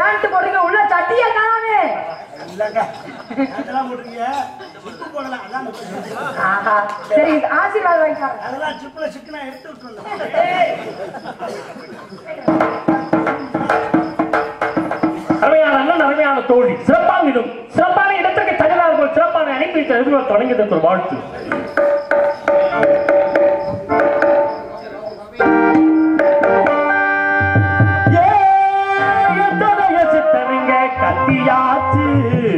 Pant போடுங்க உள்ள சட்டியை காணாமே இல்லங்க அதெல்லாம் போட்டுருக்கீங்க சிப்பு போடலாம் அதான் முக்கியம். ஆஹா சரி ஆசீர்வாதம் வாங்கிட்டாங்க அதெல்லாம் சிப்புல சிக்கனா எடுத்து விட்டுருந்தேன் அருமையான அண்ணன் அருமையான தோழி சிறப்பான இடம் சிறப்பான இடத்திற்கு தகுந்தார்கள் சிறப்பான அனுப்பி எதிர்கொள்ள தொடங்கியது ஒரு வாழ்த்து ஏ, எத்தனைய சித்தனுங்க கத்தியாச்சு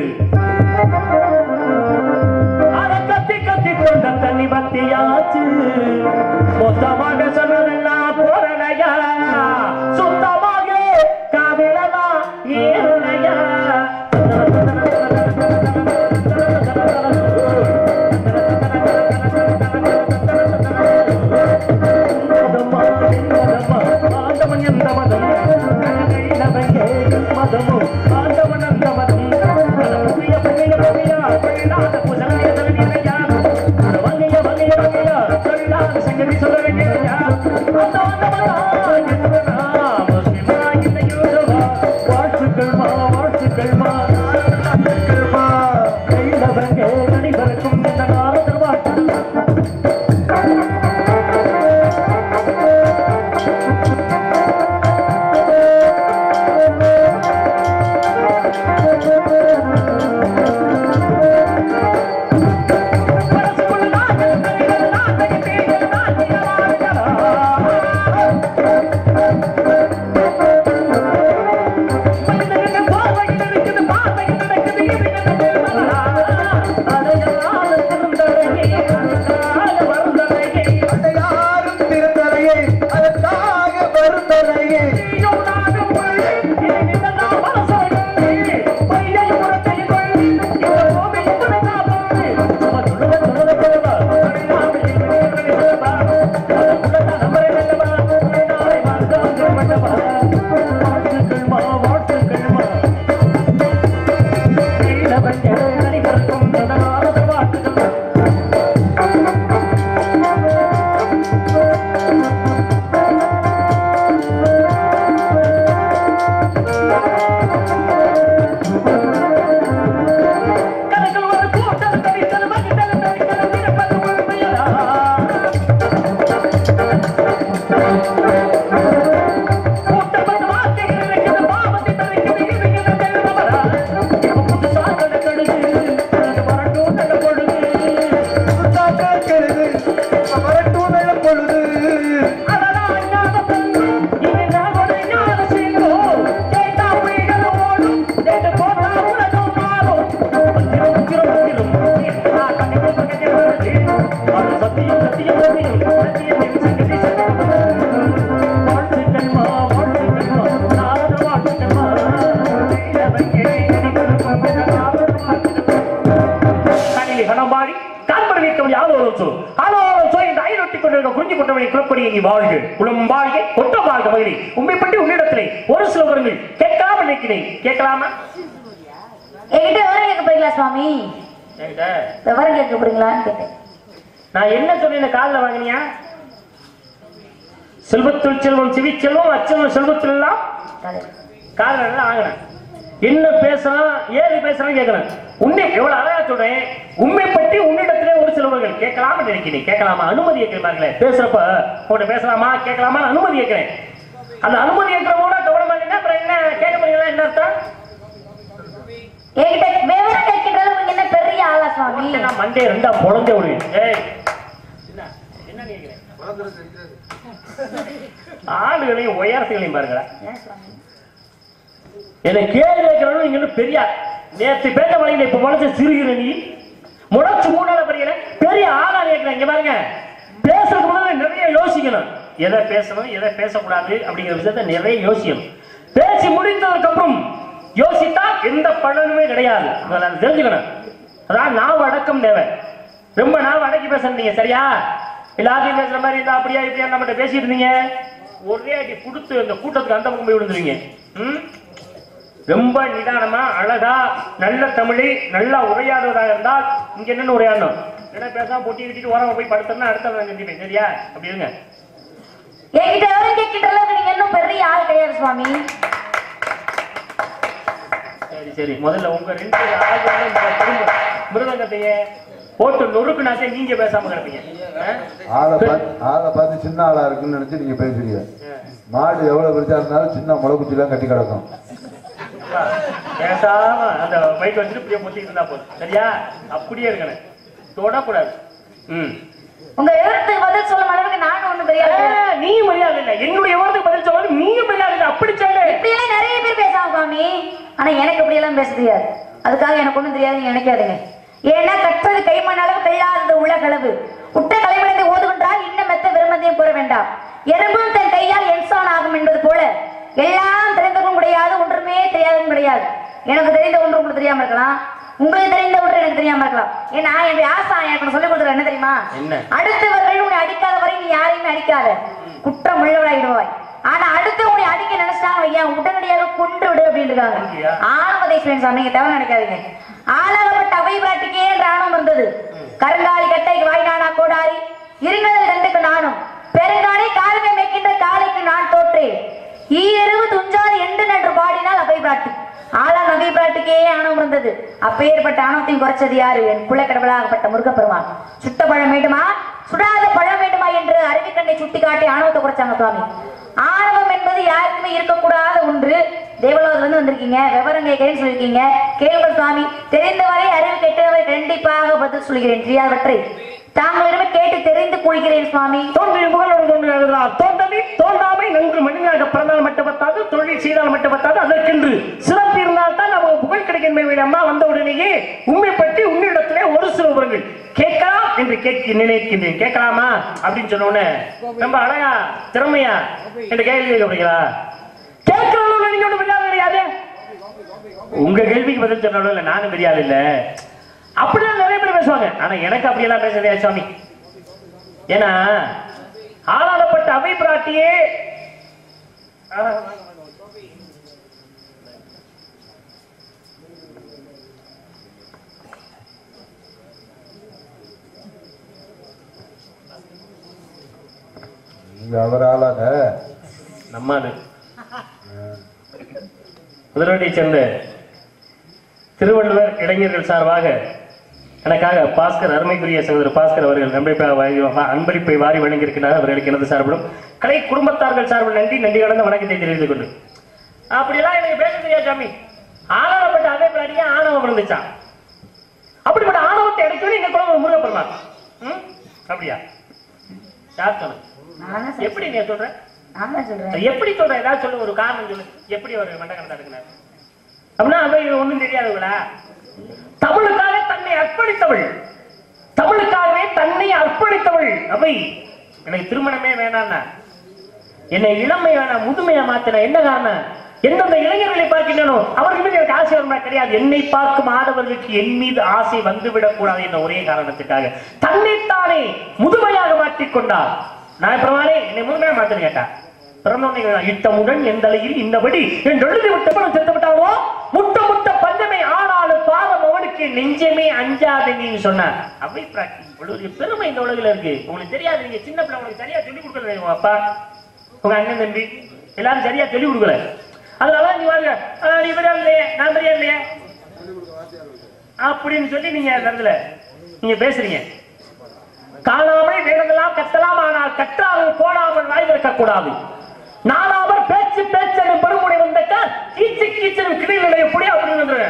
அத கத்தி கத்தி கொண்ட தண்ணி பத்தியாச்சு மொத்தமாக சொன்னதெல்லாம் போறலையா சுத்தமாக காவிலமா ஏறலையா மதமா, மதமா, ஆண்டவன் எந்த மதம் கனகையிலவங்கே மதமோ ஆண்டவன் அந்த மதம் புதிய புதிய புதிய தொழிலாத புதனைய தலைமையா வகைய வகைய வகையா தொழிலாத சங்கதி சொல்ல வேண்டியா அந்த வந்தவனா எதுவனா முஸ்லிமா இந்த யூதவா வாழ்த்துக்கள் மா வாழ்த்துக்கள் மா வாழ்த்துக்கள் மா கையிலவங்கே அனைவருக்கும் இந்த காலத்தில் வாழ்த்து யாரும் திருத்தலையே அதற்காக வருத்தலையே கெழுது வரட்டும் நல்ல பொழுது கணினி கணம்பாடி காண்பர் வீக்கம் யாதோரசு ஆலோரசோ இந்த ஐநொட்டி கொண்டிருக்க குறிஞ்சி கொண்டவனை குலப்படியை நீ வாழ்க குளம் வாழ்க கொட்டம் வாழ்க மகிழி உண்மை பற்றி உன்னிடத்திலே ஒரு சில விவரங்கள் கேட்காம நிற்கிறேன் கேட்கலாமா என்கிட்ட விவரம் கேட்க போறீங்களா சுவாமி என்கிட்ட? விவரம் கேட்க போறீங்களான்னு கேட்டேன் நான் என்ன சொன்னேன் காலில் வாங்கினியா செல்வத்துள் செல்வம் சிவிச்செல்வம் அச்செல்வம் செல்வத்தில் எல்லாம் தலைவர். காலில் நல்லா வாங்கினேன் என்ன பேசுறான் ஏது பேசுறான்னு கேட்கிறேன் உண்மை எவ்வளவு அழகா சொல்றேன் உண்மை பற்றி உன்னிடத்திலே ஒரு சிலவர்கள் கேட்கலாம்னு நினைக்கிறேன் கேட்கலாமா அனுமதி கேட்கிறேன் பேசுறப்ப உன்கிட்ட பேசலாமா கேட்கலாமா அனுமதி கேட்கிறேன் அந்த அனுமதி கேட்கிறவங்க கவனமா இல்லைன்னா அப்புறம் என்ன கேட்க முடியல என்ன அர்த்தம் என்கிட்ட விவரம் கேட்கிற அளவுக்கு என்ன பெரிய ஆளா சுவாமி நான் மண்டே ரெண்டா பொழந்தே விடுவேன் ஏய் என்ன என்ன கேட்கிறேன் ஆளுகளையும் உயரத்துகளையும் பாருங்களேன் ஏன் சுவாமி என்னை கேள்வி கேட்கிறவங்க இங்க இருந்து பெரியார் நேற்று பேட்ட வழியில இப்ப முளைச்ச சிறுகிற நீ முளைச்சு மூணால படிக்கிற பெரிய ஆளா கேட்கிறேன் இங்க பாருங்க பேசுறதுக்கு முன்னாடி நிறைய யோசிக்கணும் எதை பேசணும் எதை பேசக்கூடாது அப்படிங்கிற விஷயத்த நிறைய யோசிக்கணும் பேசி முடிந்ததுக்கு அப்புறம் யோசித்தா எந்த பலனுமே கிடையாது அதை நான் தெரிஞ்சுக்கணும் அதான் நாவ் அடக்கம் தேவை ரொம்ப நாவ் அடக்கி பேசுறீங்க சரியா எல்லாத்தையும் பேசுற மாதிரி இருந்தா அப்படியா இப்படியா நம்மகிட்ட பேசிட்டு இருந்தீங்க ஒரே அடி கொடுத்து அந்த கூட்டத்துக்கு அந்த பக்கம் போய் விழுந்துருவீங்க ம் ரொம்ப நிதானமா அழகா நல்ல தமிழை நல்லா உரையாடுவதாக இருந்தால் இங்க என்னன்னு உரையாடணும் என்ன பேசாம பொட்டி கட்டிட்டு ஓரமா போய் படுத்தோம்னா அடுத்த நாள் செஞ்சுப்பேன் சரியா அப்படி இருங்க என்கிட்ட விவரம் கேட்கிற அளவுக்கு நீங்க இன்னும் பெரிய ஆள் கிடையாது சுவாமி சரி சரி முதல்ல உங்க ரெண்டு ஆளுகளும் இந்த திரும்ப மிருதங்கத்தையே போட்டு நொறுக்குனாச்சே நீங்க பேசாம கிடப்பீங்க ஆ? ஆளை பார்த்து ஆளை பார்த்து சின்ன ஆளா இருக்குன்னு நினைச்சு நீங்க பேசுறீங்க மாடு எவ்வளவு பெருசா இருந்தாலும் சின்ன முளைக்குச்சிலாம் கட்டி கிடக்கும் அப்பா, பேசாம அந்த மைக் வச்சுட்டு இப்படியே பொத்திட்டு இருந்தா போதும் சரியா அப்படியே இருக்கணும் தொடக்கூடாது ம் உங்க எழுத்துக்கு பதில் சொல்லும் அளவுக்கு நானும் ஒண்ணும் பெரிய ஆளு ஆ, கிடையாது. நீ மரியாதை இல்லை என்னுடைய வார்த்தைக்கு பதில் சொல்லணும் நீங்க மரியாதை இல்லை அப்படி சொல்லு இப்படி எல்லாம் நிறைய பேர் பேசாம சுவாமி ஆனா எனக்கு இப்படி எல்லாம் பேச தெரியாது அதுக்காக எனக்கு ஒண்ணும் தெரியாதுன்னு நினைக்காதுங்க ஏன்னா கற்றது கைமண் அளவு கையாதது உள்ள களவு உட்ட கலைமணத்தை ஓதுகின்றால் இன்னும் மெத்த விரும்பத்தையும் கூற வேண்டாம் எறும்பும் தன் கையால் என்சான் ஆகும் என்பது போல எல்லாம் தெரிந்தவர்களும் கிடையாது ஒன்றுமே தெரியாதவரும் கிடையாது எனக்கு தெரிந்த ஒன்று உங்களுக்கு தெரியாம இருக்கலாம் உங்களுக்கு தெரிந்த ஒன்று எனக்கு தெரியாம இருக்கலாம் ஏன்னா என்னுடைய ஆசா எனக்கு சொல்லிக் கொடுக்குற என்ன தெரியுமா என்ன? அடுத்தவர்கள் உன்னை அடிக்காத வரை நீ யாரையுமே அடிக்காத குற்றம் உள்ளவராயிடுவாய் ஆனா அடுத்து உன்னை அடிக்க நினைச்சாங்க ஐயா உடனடியாக கொண்டு விடு அப்படின்னு இருக்காங்க அப்படியா? ஆணவத்தை சாமி நீங்க தவறு நினைக்காதீங்க ஆளவப்பட்ட அவை பிராட்டிக்கே என்ற ஆணவம் இருந்தது கருங்காலி கட்டைக்கு வாய்நானா கோடாரி இருங்கடல் கண்டுக்கு நானும் பெருங்காலை காலமே மேய்க்கின்ற காலைக்கு நான் தோற்றேன் ஈரவு துஞ்சாது என்று நன்று பாடினால் அவை பிராட்டி ஆளான் அவை பிராட்டிக்கே ஆணவம் இருந்தது அப்பேற்பட்ட ஆணவத்தையும் குறைச்சது யாரு என் குலக்கடவுளாகப்பட்ட முருகப்பெருமான் சுட்ட பழம் வேண்டுமா சுடாத பழம் வேண்டுமா என்று அறிவிக்கண்ணை சுட்டி காட்டி ஆணவத்தை குறைச்சாங்க சுவாமி ஆணவம் என்பது யாருக்குமே இருக்கக்கூடாத ஒன்று தேவலோகத்துல இருந்து வந்திருக்கீங்க விவரம் கேட்கிறேன்னு சொல்லியிருக்கீங்க கேளுங்கள் சுவாமி தெரிந்தவரை அறிவு கெட்டவரை கண்டிப்பாக பதில் சொல்கிறேன் தெரியாதவற்றை தாங்களிடமே கேட்டு தெரிந்து கொள்கிறேன் சுவாமி தோன்றிய புகழோடு தோன்றி எழுதலாம் தோன்றதி தோன்றாமை நன்கு மனிதனாக பிறந்தால் மட்டும் பத்தாது தொழில் செய்தால் மட்டும் பத்தாது அதற்கென்று சிறப்பு இருந்தால் தான் நமக்கு புகழ் கிடைக்கும் என்பதை அம்மா வந்த உடனேயே உண்மை பற்றி உன்னிடத்திலே ஒரு சில விவரங்கள் கேட்கலாம் என்று கேட்க நினைக்கின்றேன் கேட்கலாமா அப்படின்னு சொன்ன உடனே ரொம்ப அழகா திறமையா என்று கேள்வி கேட்கப்படுகிறா கேட்கலாம் நீங்க ஒன்றும் மரியாதை கிடையாது உங்க கேள்விக்கு பதில் சொன்னாலும் இல்ல நானும் மரியாதை இல்ல அப்படிதான் நிறைய பேர் பேசுவாங்க ஆனா எனக்கு அப்படியெல்லாம் பேச தெரியாது சுவாமி ஏன்னா ஆளாளப்பட்ட அவை பிராட்டியே நீங்க அவர் ஆளாக நம்மாடு முதலவட்டியை சேர்ந்த திருவள்ளுவர் இளைஞர்கள் சார்பாக எனக்காக பாஸ்கர் அருமைக்குரிய சகோதரர் பாஸ்கர் அவர்கள் நம்பிப்பை வாரி- அன்பளிப்பை வாரி வழங்கியிருக்கிறார் அவர்களுக்கு எனது சார்பிலும் கலை குடும்பத்தார்கள் சார்பில் நன்றி நன்றி கலந்த வணக்கத்தை தெரிவித்துக் கொண்டு அப்படியெல்லாம் எனக்கு பேச தெரியாது சாமி ஆணவப்பட்ட அதே பிராட்டியே ஆணவம் இருந்துச்சான் அப்படிப்பட்ட ஆணவத்தை எடுக்கணும் எங்க குழந்தை முருகப்பெருமான் ம்? அப்படியா யார் சொன்ன நானே சொல்றேன். எப்படி நீ சொல்ற நானே சொல்றேன் எப்படி சொல்ற ஏதாவது சொல்லு ஒரு காரணம் சொல்லு எப்படி ஒரு மண்டகணத்தை எடுக்கிறார் அப்படின்னா அவை ஒண்ணும் தெரியாதவங்களா தமிழுக்காக தன்னை அர்ப்பணித்தவள் தமிழுக்காகவே தன்னை அர்ப்பணித்தவள் அவை எனக்கு திருமணமே வேணாம்னா என்னை இளமை வேணாம் முதுமையா மாத்தின என்ன காரணம் எந்தெந்த இளைஞர்களை பார்க்கின்றனோ அவர்கள் மீது எனக்கு ஆசை வருமா கிடையாது என்னை பார்க்கும் ஆடவர்களுக்கு என் மீது ஆசை வந்துவிடக் கூடாது என்ற ஒரே காரணத்துக்காக தன்னைத்தானே முதுமையாக மாற்றிக் கொண்டார் நான் பிரமாணே என்னை முதுமையா மாத்தின்னு கேட்டா பிறந்தோடனே இட்டமுடன் எந்தலையில் இன்னபடி என்று எழுதி விட்டவனும் செத்து விட்டாவோ முட்ட முட்ட பஞ்சமை ஆனாலும் பாவம் அவனுக்கு நெஞ்சமே அஞ்சாது நீ சொன்னார் அவை பிராட்டி இவ்வளவு பெருமை இந்த உலகில இருக்கு உங்களுக்கு தெரியாது நீங்க சின்ன பிள்ளை உங்களுக்கு சரியா சொல்லி கொடுக்கல உங்க அப்பா உங்க அண்ணன் தம்பி எல்லாரும் சரியா சொல்லி கொடுக்கல அதனால நீ வாங்க ஆ, நீ பெரியா இல்லையே நான் பெரியா இல்லையே அப்படின்னு சொல்லி நீங்க அந்த இடத்துல நீங்க பேசுறீங்க காணாமல் வேறதெல்லாம் கத்தலாம் ஆனால் கற்றாமல் போடாமல் வாய் திறக்க கூடாது நானாமல் பேச்சு பேச்சனும் பெருமுனை வந்தக்கால் கீச்சு கீச்சனும் கிளிகளை எப்படி அப்படின்னு வந்துருவேன்.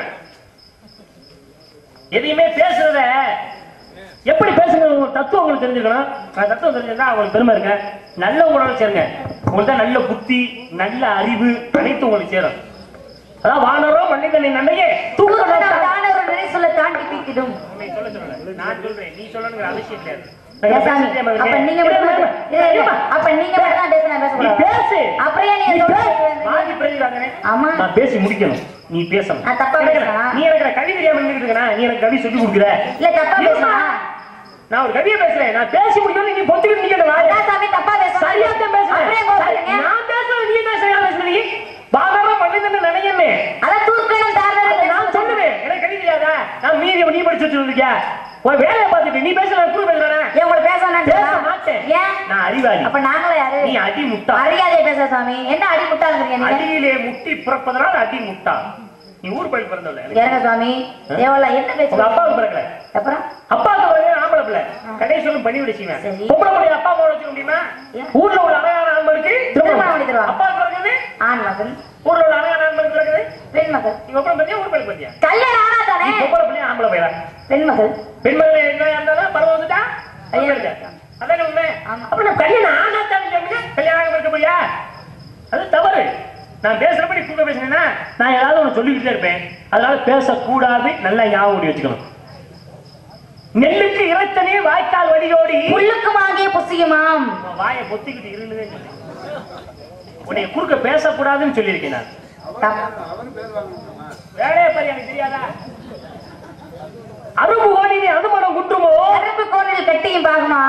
எதையுமே பேசுறத எப்படி பேசுங்க உங்க தத்துவம் உங்களுக்கு தெரிஞ்சுக்கணும் அந்த தத்துவம் தெரிஞ்சிருந்தா உங்களுக்கு பெருமை இருக்க நல்ல உங்களோட சேருங்க உங்களுக்கு தான் நல்ல புத்தி நல்ல அறிவு அனைத்து உங்களுக்கு சேரும் அதான் வானரோ மனிதனை நன்மையே தூக்க தானே ஒரு நிறை சொல்ல தாண்டி பீத்திடும் உன்னை சொல்ல சொல்லல. நான் சொல்றேன் நீ சொல்லணுங்கிற அவசியம் கிடையாது ஏன் சாமி? அப்ப நீங்க மட்டும் தான் இல்ல, இல்ல, அப்ப நீங்க மட்டும் தான் பேசணும், நீ பேசக்கூடாது. பேசு அப்புறம் ஏன் நீங்க நீ சொல்றீங்க? பேசு. வாங்கி பிரதிவாங்கனே. ஆமா. நான் பேசி முடிக்கணும் நீ பேசணும் நான் தப்பா எனக்கு- பேசுறேனா? நீ எனக்கு கவி தெரியாம நின்னுட்டு இருக்கனா? நீ எனக்கு கவி சொல்லி கொடுக்குற இல்ல, தப்பா இருமா. பேசுனா? நான் ஒரு கவியை பேசுறேன் நான் பேசி முடிக்கணும் நீ பொத்துக்கிட்டு நிக்கணும் வாயை. அதான் சாமி தப்பா பேசுறேன். சரியா தான் பேசுறேன். அப்புறம் ஏன் கோவப்படுறீங்க? நான் பேசுறது நீ என்ன சரியா பேசுற நீ பாதாள மனிதன் நினைக்கிறேன் அதான் தூக்கணும், தாழ்ந்தது அதை நான் சொல்லுவேன் எனக்கு கவி தெரியாதா நான் மீதி நீ படிச்சு வச்சிருந்திருக்கியா உன் வேலையை பார்த்துட்டு நீ பேசல கூட பேசுறானே ஏன் உங்களை பேச வேணாம்னு பேச சொன்னா? மாட்டேன் ஏன்? நான் அறிவாளி அப்ப நாங்களும் யாரு? நீ அடி முட்டா மரியாதையா பேச சாமி என்ன அடி முட்டாளுங்கிறீங்க நீங்க? அடியிலே முட்டி பிறப்பதனால் அடி முட்டா நீ ஊர் பயிர் பிறந்தவள இறங்க சுவாமி தேவலா என்ன உங்க பேச்சு அப்பாவுக்கு பிறக்கல அப்புறம் அப்பாவுக்கு பிறகு ஆம்பளை பிள்ளை கடைசியிலும் பண்ணி விடுச்சுவேன் சரி. பொம்பளை பிள்ளை அப்பா அம்மா வச்சுக்க முடியுமா ஏன்? ஊர்ல உள்ள அழகான ஆண்களுக்கு திருமணம் பண்ணி தருவாங்க. அப்பா பிறகுது ஆண் மகன் ஊர்ல உள்ள அழகான ஆண்களுக்கு பிறகுது பெண் மகள் நீ ஒப்பனை பத்தியா ஊர் பயிர் பத்தியா கல்யாணம் ஆனா தானே நீ பொம்பளை பிள்ளையா ஆம்பளை பையனா பெண் மகள் பெண்மகள் என்ன இருந்தாலும் பருவம் வந்துட்டா ஐயா. அதானே உண்மை ஆமா. அப்ப நான் கல்யாணம் ஆனாத்தானே சொன்னீங்க கல்யாணம் ஆகாம இருக்க போறியா அது தவறு நான் பேசுறபடி கூட பேசினேன்னா நான் ஏதாவது ஒன்று சொல்லிக்கிட்டே இருப்பேன் அதனால பேசக்கூடாது நல்லா ஞாபகம் வச்சுக்கணும் நெல்லுக்கு இறைத்தனே வாய்க்கால் வடியோடி புல்லுக்குமாகிய புசியுமாம் உன் வாயை பொத்திக்கிட்டு இருந்ததே சொன்னேன் உன்னை குறுக்க பேசக்கூடாதுன்னு சொல்லியிருக்கேன் நான் தப்- வேலையை பாரு எனக்கு தெரியாதா அரும்பு ஓடினே அனுமனம் குன்றுமோ கருப்பு கோணில் கட்டியும் பாகுமா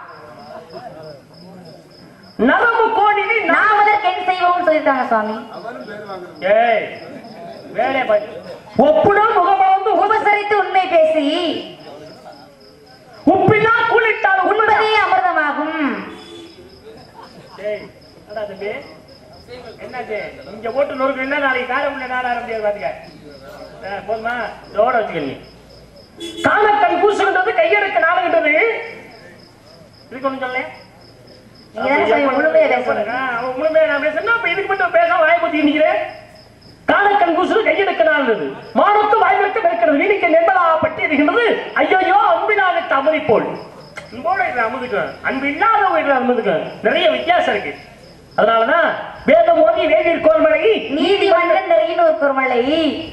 நரம்பு கோடினே நான் முதல் என் செய்வோம்னு சொல்லியிருக்காங்க சுவாமி ஏய் வேலையை பாரு ஒப்புனா முகமளந்து உபசரித்து உண்மை பேசி உப்பில்லா கூலிட்டால் உண்மை உண்பதே அமிர்தமாகும் ஏய் என்னடா தம்பி என்னாச்சு இங்க ஓட்டு நொறுக்கு என்ன நாளைக்கு காரை உள்ள நாட முடியாது பாத்துக்க ஆ, போதுமா இதோட வச்சுக்க நீ காணக்கண் கூசுகின்றது கையெடுக்க நாளுகின்றது இதுக்கு ஒண்ணு சொல்ல நீங்க தானே சுவாமி முழுமையா பேசணும் அவன் முழுமையா நான் பேசுறேன் அப்ப இதுக்கு மட்டும் பேச வாய பத்தி நிக்கிறேன் காணக்கண் கூசுது கையெடுக்க நாளுது மானத்து வாய்களுக்கு மேற்கிறது வீணிக்க நெம்பலா பட்டி இருக்கின்றது ஐயோ அம்பினாக அமுதி போல் அன்போட இதுல அமுதுக்கும் அன்பு இல்லாத இதுல அமுதுக்கும் நிறைய வித்தியாசம் இருக்கு அதனாலதான் வேதம் ஓதி வேதிர் கோல்மலை நீதிமன்றம் நெறியின் ஒரு குறுமலை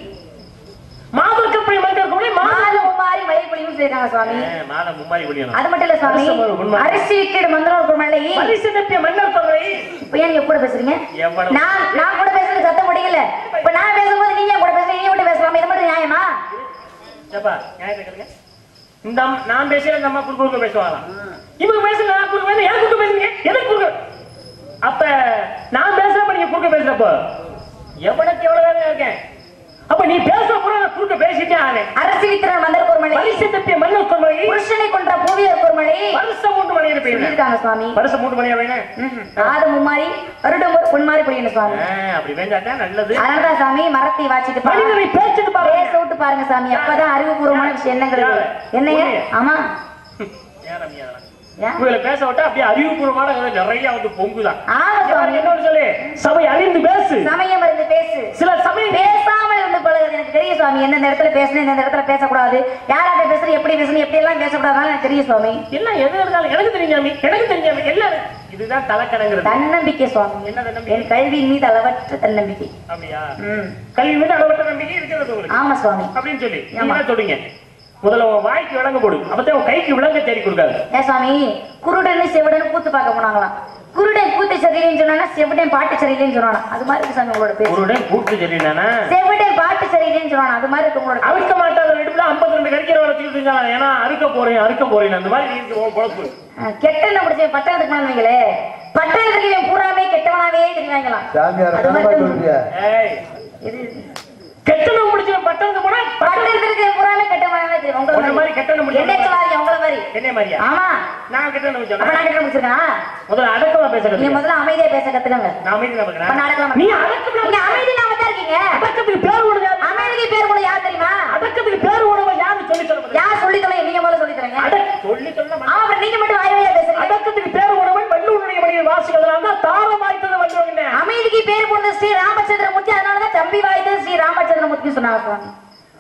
மாதற்கு போய் மந்திருக்கோம் மாதம் மும்மாறி மழை பொழியும் சொல்லியிருக்காங்க சுவாமி மாதம் மும்மாரி ஒழியணும் அது மட்டும் இல்ல சுவாமி அரச மரம் உண்மை. அரிசி விக்கிடு மந்திரம் ஒரு குறுமலை பரிசு தப்பிய மன்னர் கோல்மலை இப்ப ஏன் நீங்க கூட பேசுறீங்க எவ்வளவு நான் நான் கூட பேசுறது சத்தம் முடியல இப்ப நான் பேசும்போது நீங்க ஏன் கூட பேசுறீங்க நீங்க மட்டும் பேசலாமா இது மட்டும் நியாயமா ஏப்பா நியாயத்தை கேளுங்க இந்த அம்மா- நான் பேசுறேன் இந்த அம்மா குறுக்க குறுக்க பேசுவாங்களாம் இவங்க பேசுறது நான் குறுக்க பேசுறேன் எனக்கு குறுக்க பேசுறீங்க எதுக்கு குறுக்க அப்ப நான் பேசுறப்ப நீங்க குறுக்க பேசுறப்போ எவனுக்கு எவ்வளவு வேலை இருக்கேன் அப்ப நீ பேசுற கூட நான் குறுக்க பேசிட்டே ஆனேன் அரசு வித்திரன் மந்திர குறுமலை பரிசு தப்பிய மன்னர் கோல்மலை புருஷனை கொன்ற பூவியர் குறுமலை வருஷம் மூன்று மணி இருப்பீங்க சொல்லியிருக்காங்க சுவாமி வருஷம் மூன்று மணி வேணும் ஆது மும்மாரி வருடம் ஒரு பொன்மாரி பொழியணும் சுவாமி அப்படி வேண்டாட்டா நல்லது அதனாலதான் சாமி மரத்தை வாச்சிட்டு பாருங்க மனிதனை பேச்சுட்டு பாருங்க பேச விட்டு பாருங்க சாமி அப்பதான் அறிவுபூர்வமான விஷயம் என்னங்கிறது யாரு? என்னங்க உண்மையா? ஆமா ஏன் ரம்யா அதெல்லாம்? ஏன்? உங்களை பேச விட்டா அப்படியே அறிவுபூர்வமான கதை நிறைய வந்து பொங்குதான் ஆமா சுவாமி என்னன்னு சொல்லு சபை அறிந்து பேசு சமயம் இருந்து பேசு சில சமயம் பேசாமல் இருந்து பழகுது எனக்கு தெரியும் சுவாமி எந்தெந்த இடத்துல பேசணும் எந்தெந்த இடத்துல பேசக்கூடாது யாராட்ட பேசணும் எப்படி பேசணும் எப்படி எல்லாம் பேசக்கூடாதுன்னு எனக்கு தெரியும் சுவாமி எல்லாம் எது இருந்தாலும் எனக்கு தெரிஞ்சாமி எனக்கு தெரிஞ்சாமி எல்லாம் இதுதான் தலைக்கணங்கிறது தன்னம்பிக்கை சுவாமி என்ன தன்னம்பிக்கை? என் கல்வியின் மீது அளவற்ற தன்னம்பிக்கை அப்படியா ம் கல்வி மீது அளவற்ற நம்பிக்கை இருக்கிறது உங்களுக்கு ஆமா சுவாமி அப்படின்னு சொல்லி ஆமா. நீங்க என்ன சொல்றீங்க முதல்ல உன் வாய்க்கு விளங்க போடு அப்பதான் உன் கைக்கு விளங்க தேடி கொடுக்காது ஏன் சுவாமி குருடன்னு செவிடன் கூத்து பார்க்க போனாங்களாம் குருடன் கூத்து சரியில்லைன்னு சொன்னா செவிடன் பாட்டு சரியில்லைன்னு சொன்னானா அது மாதிரி இருக்கு சாமி உங்களோட பேர் ஒரு கூட்டு சரியில்லைனா செவிடன் பாட்டு சரியில்லைன்னு சொன்னானா அது மாதிரி இருக்கு உங்களோட பேர். அறுக்க மாட்டாத ரெண்டு ஐம்பத்தி ரெண்டு கறிக்கிற வச்சுக்கிட்டு இருந்தாங்க ஏன்னா அறுக்க போறேன் அறுக்க போறேன் அந்த மாதிரி இருக்கு உன் பொழப்பு அஹ், கெட்டவனை பிடிச்ச பட்டணத்துக்கு போனவங்களே பட்டணத்துக்கு இவன் பூராமே கெட்டவனாவே தெரிவாங்களாம் சாமியார் அது கனமா மாதிரி சொல்றியா ஏய் இது கெட்டணும் முடிச்சு பட்டணத்துக்கு போனா பட்டணத்துக்கு இவன் பூராமே கெட்டவனாவே தெரியும் உங்களை உன்னை மாதிரி கெட்டவனை முடிச்சு என்ன சொல்லாதீங்க உங்களை மாதிரி என்ன மாதிரியா ஆமா நான் கெட்டணும் அப்ப முடிச்சேன் நான் கெட்ட முடிச்சிருக்கேன் முதல்ல அடக்கமா பேச நீங்க கத்துக்க. முதல்ல அமைதியா பேச கத்துக்கங்க நான் அமைதி அப்ப நான் நமக்கு அடக்கலாம் நீ மாட்டேன். அடக்கம் நீங்க அமைதி இல்லாம தான் இருக்கீங்க அடக்கத்துக்கு பேர் விடுங்க அமைதிக்கு பேர் கூட யார் தெரியுமா அடக்கத்துக்கு பேர் விடுங்க யாரு சொல்லி சொல்ல யார் சொல்லி தொலை நீங்க முதல்ல சொல்லி தரீங்க அடக் சொல்லி சொல்ல ஆமா அப்புறம் நீங்க மட்டும் வாய் வாயா பேசுறீங்க அடக்கத்துக்கு பேர் விடுவன் வள்ளுவனுடைய மணியில் வாசிக்கிறதுனால தான் தாரம் வாய்த்தது வள்ளுவன் அமைதிக்கு பேர் போனது ஸ்ரீ ராமச்சந்திரமூர்த்தி அதனாலதான் தம்பி வாய்த்தது ஸ்ரீ ராமச்சந்திரமூர்த்தி சொன்னாங்க சுவாமி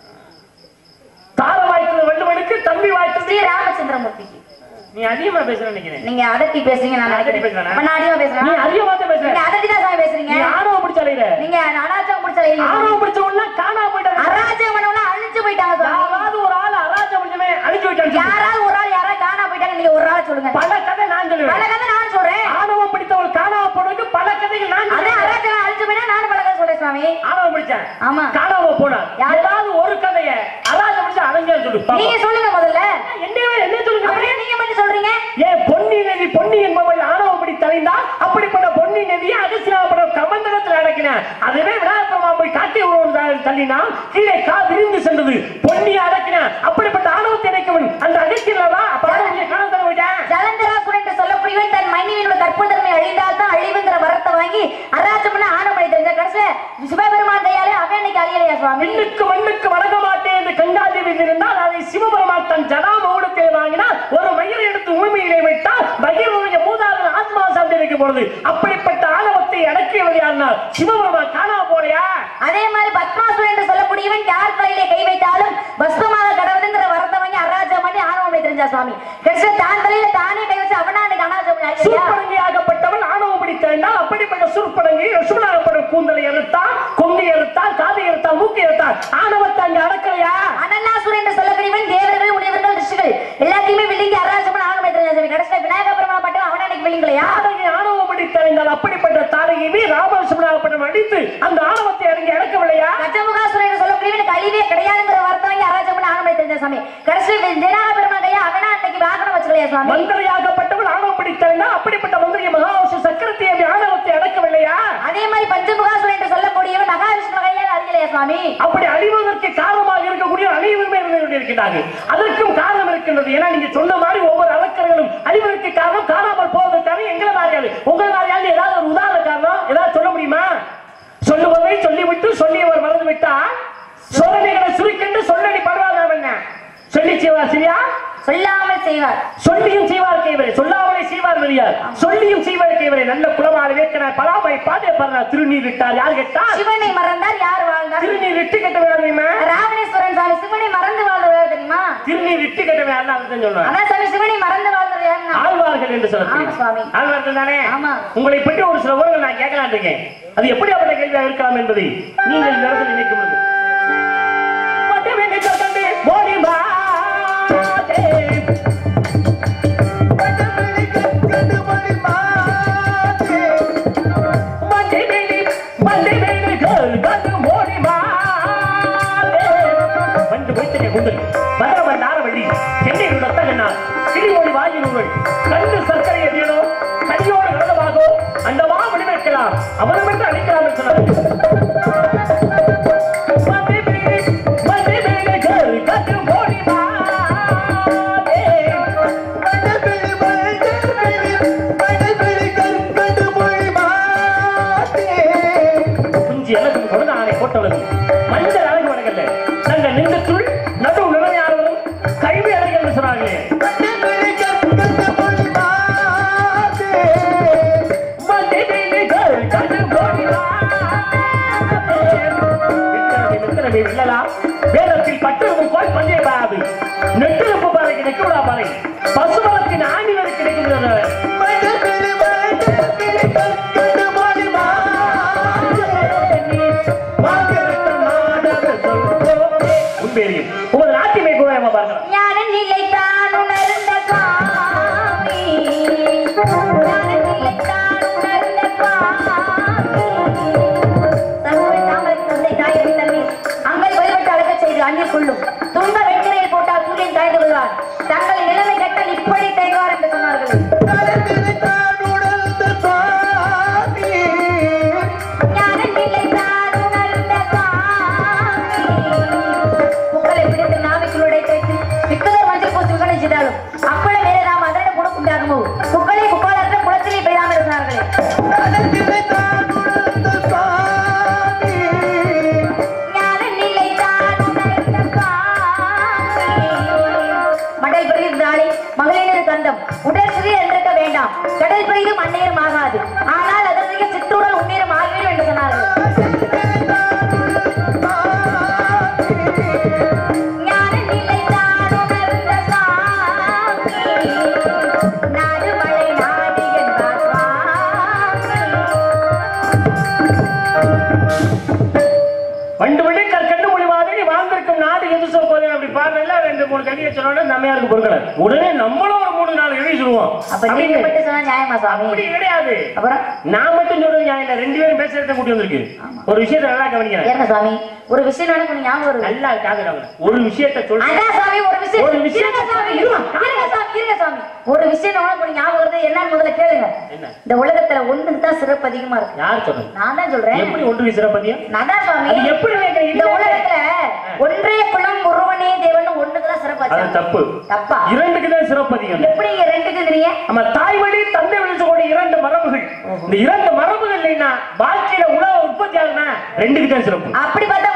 தாரம் வாய்த்தது வள்ளுவனுக்கு தம்பி வாய்த்தது ஸ்ரீ ராமச்சந்திரமூர்த்திக்கு நீ அதிகமா பேசுற நினைக்கிறேன் நீங்க அதட்டி பேசுறீங்க நான் அதட்டி நினைக்கிறேன் பேசுறேனா? அப்ப நான் அதிகமா நீ பேசுறேன் அதிகமா தான் பேசுற நீங்க அதட்டி தான் சாமி பேசுறீங்க நீ ஆணவம் பிடிச்ச அலையிற நீங்க அனாச்சம் பிடிச்ச ஆணவம் பிடிச்சவன்னா காணா போயிட்டாங்க அராஜகம் பண்ணவனா அழிஞ்சு போயிட்டாங்க சுவாமி யாராவது ஒரு ஆள் அராஜம் முடிஞ்சவன் அழிஞ்சு போயிட்டாங்க யாராவது ஒரு ஆள் யாராவது காணா போயிட்டாங்க நீங்க ஒரு ஆள் சொல்லுங்க பல கதை நான் பல சொல்லுவேன் கதை நான் சொல்றேன் ஆணவம் பிடித்தவள் காணாம போனதுக்கு பல கதைகள் நான் அதே சொல்லுவேன் அராஜகம் அழிஞ்சு போயிட்டா நானும் பல கதை சொல்றேன் சுவாமி ஆணவம் பிடிச்சேன் ஆமா காணாம போனார் யார்? ஏதாவது ஒரு கதைய அராஜம் பிடிச்ச அலைஞர் சொல்லு பாப்போம். நீங்க சொல்லுங்க முதல்ல என்னவே என்ன சொல்லுங்க அப்புறம் நீங்க மட்டும் சொல்றீங்க ஏன் பொன்னி நதி பொன்னி என்பவள் ஆணவப்படி தலைந்தால் அப்படிப்பட்ட பொன்னி நதியை அகசியாபுர கமண்டலத்தில் அடக்கினார் அதுவே விடாபுரமா போய் காட்டி உருவம் தள்ளினால் கீழே கா விரிந்து சென்றது பொன்னியை அடக்கினார் அப்படிப்பட்ட ஆணவத்தை அடைக்கவன் அந்த அகசியலவா அப்ப ஆணவத்தை காண தர விட்டேன் ஜலந்தராசுரன் என்று சொல்லக்கூடியவன் தன் மனைவியினோட கற்புதன்மை அழிந்தால் தான் அழிவுங்கிற வரத்தை வாங்கி அராஜம் பண்ண ஆணவம் அழித்திருந்த கடைசியில சிவபெருமான் கையாலே அவன் இன்னைக்கு அழியலையா சுவாமி விண்ணுக்கு மண்ணுக்கு வணங்க மாட்டேன் என்று கங்காதேவி இருந்தால் அதை சிவபெருமான் தன் ஜடா மௌனத்தில் வாங்கினார் ஒரு மயிரை எடுத்து உண்மையிலே வைத்தால் மகிழுடைய மூதாதன் ஆத்மா சந்தேகிக்க பொழுது அப்படிப்பட்ட ஆணவத்தை அடக்கியவர் யாருனால் சிவபெருமான் காணாம போலையா அதே மாதிரி பத்மாசுரன் என்று சொல்லக்கூடியவன் யார் தலையிலே கை வைத்தாலும் பஸ்மமாக கடவுளுங்கிற வரத்தை வாங்கி அராஜகம் பண்ணி ஆணவம் தெரிஞ்சா சுவாமி கிருஷ்ணன் தான் தலையில தானே கை வச்சு அவனா அன்னைக்கு அனாஜம் பண்ணி ஐயா சூர்படங்கியாகப்பட்டவன் ஆணவம் பிடித்தால் அப்படிப்பட்ட சூர்படங்கி ரசுமனாகப்பட்ட கூந்தலை எடுத்தான் கொங்கை எடுத்தான் காதை எடுத்தான் மூக்கை எடுத்தான் ஆணவத்தை அங்க அடக்கலையா அனன்னாசுரன் என்று சொல்லக்கூடியவன் தேவர்கள் உடையவர்கள் ரிஷிகள் எல்லாத்தையுமே விழுங்கி அராஜகம் பண்ணி ஆணவம் தெரிஞ்சா சுவாமி கடைசியில விநாயக பெருமாள் மட்டும் அவனா அன்னைக்கு விழுங்கலையா தாடகை ஆணவம் பிடித்தால் அப்படிப்பட்ட தாடகையுமே ராமலட்சுமணாகப்பட்டவன் அடித்து அந்த ஆணவத்தை அடங்கி அடக்கவில்லையா கஜமுகாசுரன் என்று சொல்லக்கூடியவன் கழிவே கிடையாதுங்கிற வார்த்தை வாங்கி அராஜகம் பண்ணி ஆணவம் தெரிஞ்ச சுவாமி கடைசியில விநாயக பெருமாள் கையா அவனா அன்னைக்கு வாகனம் வச்சுக்கலையா சுவாமி மந்திரியாகப்பட்டவன் ஆணவம் பிடித்தால் அப்படிப்பட்ட மந்திரி மகாவிஷ்ணு சக்கரத்தை அந்த ஆணவத்தை அடக்கவில்லையா அதே மாதிரி பஞ்சமுகாசுரன் என்று சொல்லக்கூடியவன் மகாவிஷ்ணு கையால் அறியலையா சுவாமி அப்படி அழிவதற்கு காரணமாக இருக்கக்கூடிய அழிவுமே இருந்து கொண்டிருக்கிறார்கள் அதற்கும் காரணம் இருக்கின்றது ஏன்னா நீங்க சொன்ன மாதிரி ஒவ்வொரு அலக்கர்களும் அழிவதற்கு காரணம் காணாமல் போவதற்கான எங்களை மாதிரியாளு உங்களை மாதிரியாளு ஏதாவது ஒரு உதாரண காரணம் ஏதாவது சொல்ல முடியுமா சொல்லுவதை சொல்லிவிட்டு சொல்லியவர் மறந்து விட்டால் சோதனைகளை சுருக்கிட்டு சொல்லடி படுவாங்க என்ன சொல்லி செய்வார் சரியா சொல்லாமல் செய்வார் சொல்லியும் செய்வார் கைவரே சொல்லாமலே செய்வார் வெளியார் சொல்லியும் செய்வார் கைவரே நல்ல குலமான வேக்கனார் பலாமை பாதே பரனார் திருநீர் இட்டார் யார் கேட்டார் சிவனை மறந்தார் யார் வாழ்ந்தார் திருநீர் இட்டு கட்ட வேணுமா ராவணேஸ்வரன் சாமி சிவனை மறந்து வாழ்ந்தவர் தெரியுமா திருநீர் இட்டு கட்ட வேணும் அர்த்தம் சொல்லுவார் அதான் சாமி சிவனை மறந்து வாழ்ந்தவர் யாருன்னா ஆழ்வார்கள் என்று ஆமா, சுவாமி. சொல்லக்கூடிய ஆழ்வார்கள் தானே ஆமா. உங்களை பற்றி ஒரு சில ஊர்கள் நான் கேட்கலாம் இருக்கேன் அது எப்படியாப்பட்ட கேள்வியாக இருக்கலாம் என்பதை நீங்கள் இந்த இடத்தில் நினைக்கும் பொழுது மட்டுமே நிற்க கண்டு ஓடி வாதே. மண்டை மேலே, மண்டை மேலே கல் கண்டு ஓடி வாதே. வந்து வைத்தனே குந்தல் வந்த வந்தார வழி சென்னை ரத்தகனா கிளி ஓடி வாயில் உங்கள் கண்டு சர்க்கரை எதிரோ கடியோடு கடலமாகோ அந்த மா வடிவெடுக்கலாம் அவனும் என்று அழைக்கலாம் என்று சொன்னார் மண்டை மேலே, மண்டை மேலே கல் கண்டு ஓடி வாதே. குஞ்சு எனக்கு கொடுத்த ஆணை போட்டவளுக்கு மஞ்சள் அழகு வணக்கல்ல தங்க நெஞ்சத்துள் நடு நிலையானவரும் கல்வி அழகு என்று சொன்னாங்களே மண்ணினிகள் கண்டு போகிறார். வித்தனமே, வித்தனமே வெல்லலாம். வேதத்தில் பட்டு போல் பஞ்சை பாது நெட்டிருப்பு பாறைக்கு நெக்குடா பாறை பசுமரத்தின் ஆணி வரை கிடைக்கின்றது உண்மையிலேயும் உமது நாட்டினை கூட நம்ம பார்க்கலாம் ஞான நிலை தான் உணர்ந்த சுவாமி ஞான நிலை தான் உணர்ந்த சுவாமி தன்னுடைய தாமரை தந்தை தாயை தன்மை அங்கே வழிபட்டு அழகச் செய்து அந்நில் கொள்ளும் துன்ப வெற்றிலையில் போட்டால் சூரியன் தாய்ந்து விடுவார் தங்கள் நிலைமை கட்டால் இப்படி தேய்வார் என்று சொன்னார்கள் ஞான நிலை தான் உணர்ந்த சுவாமி புகழை பிடித்து நாவிக்குள் உடைத்து விக்கலர் மஞ்சள் பூசி விகலை செய்தாலும் அப்பள வேலை நாம் அதனிடம் குணக்குண்டாகுமோ புகழை புகழற்ற குளத்திலே பெய்யாமல் இருந்தார்களே ஞான நிலை தான் உணர்ந்த சுவாமி மடல் பெரிது நாளை மகளிர் கந்தம் உடல் சிறிய என்றிருக்க வேண்டாம் கடல் பெரிதும் அந்நேரம் ஆகாது ஆனால் அதற்கு சிற்றுடல் உன்னேரம் ஆகிவிடும் என்று சொன்னார்கள் ஞான நிலை தான் உணர்ந்த சுவாமி நாடு மழை நாடு என்பார் சுவாமி வண்டு விழி கற்கண்டு மொழிவாதே வாழ்ந்திருக்கும் நாடு என்று சொல்ல போதே அப்படி பாருல ரெண்டு மூணு கல்வியை சொன்னோட நம்மையாருக்கு பொருட்கள் உடனே நம்மளும் ஒரு மூணு நாலு எழுதி சொல்லுவோம் அப்ப நீங்க மட்டும் சொன்னா நியாயமா சுவாமி அப்படி கிடையாது அப்புறம் நான் மட்டும் சொல்றது நியாயம் இல்ல ரெண்டு பேரும் பேசுறத கூட்டி வந்திருக்கு ஒரு விஷயத்தை நல்லா கவனிக்கிறேன் ஏங்க சுவாமி ஒரு விஷயம் எனக்கு ஒண்ணு ஞாபகம் வருது நல்லா காதுறாங்க ஒரு விஷயத்தை சொல்றேன் அதான் சாமி ஒரு விஷயம் ஒரு விஷயம். இருங்க சாமி இருங்க இருங்க சாமி இருங்க சாமி ஒரு விஷயம் உனக்கு ஒண்ணு ஞாபகம் வருது என்னன்னு முதல்ல கேளுங்க என்ன இந்த உலகத்துல ஒண்ணுக்கு தான் சிறப்பு அதிகமா இருக்கு யார் சொல்றது நான் தான் சொல்றேன் எப்படி ஒன்று சிறப்பதியம் நான் தான் சுவாமி அது எப்படி வைக்கிற இந்த இல்ல. உலகத்துல ஒன்றே குலம் ஒருவனே தேவன் ஒண்ணுக்கு தான் சிறப்பு அது வச்சாங்க. தப்பு தப்பா இரண்டுக்கு தான் சிறப்பதிகம் எப்படி இங்க ரெண்டுக்கு தெரியும் நம்ம தாய் வழி தந்தை வழி சொல்லக்கூடிய இரண்டு மரபுகள் இந்த இரண்டு மரபுகள் இல்லைன்னா வாழ்க்கையில உணவு உற்பத்தி ஆகுனா ரெண்டுக்கு தான் சிறப்பு அப்படி பார்த்தா மூணு தான்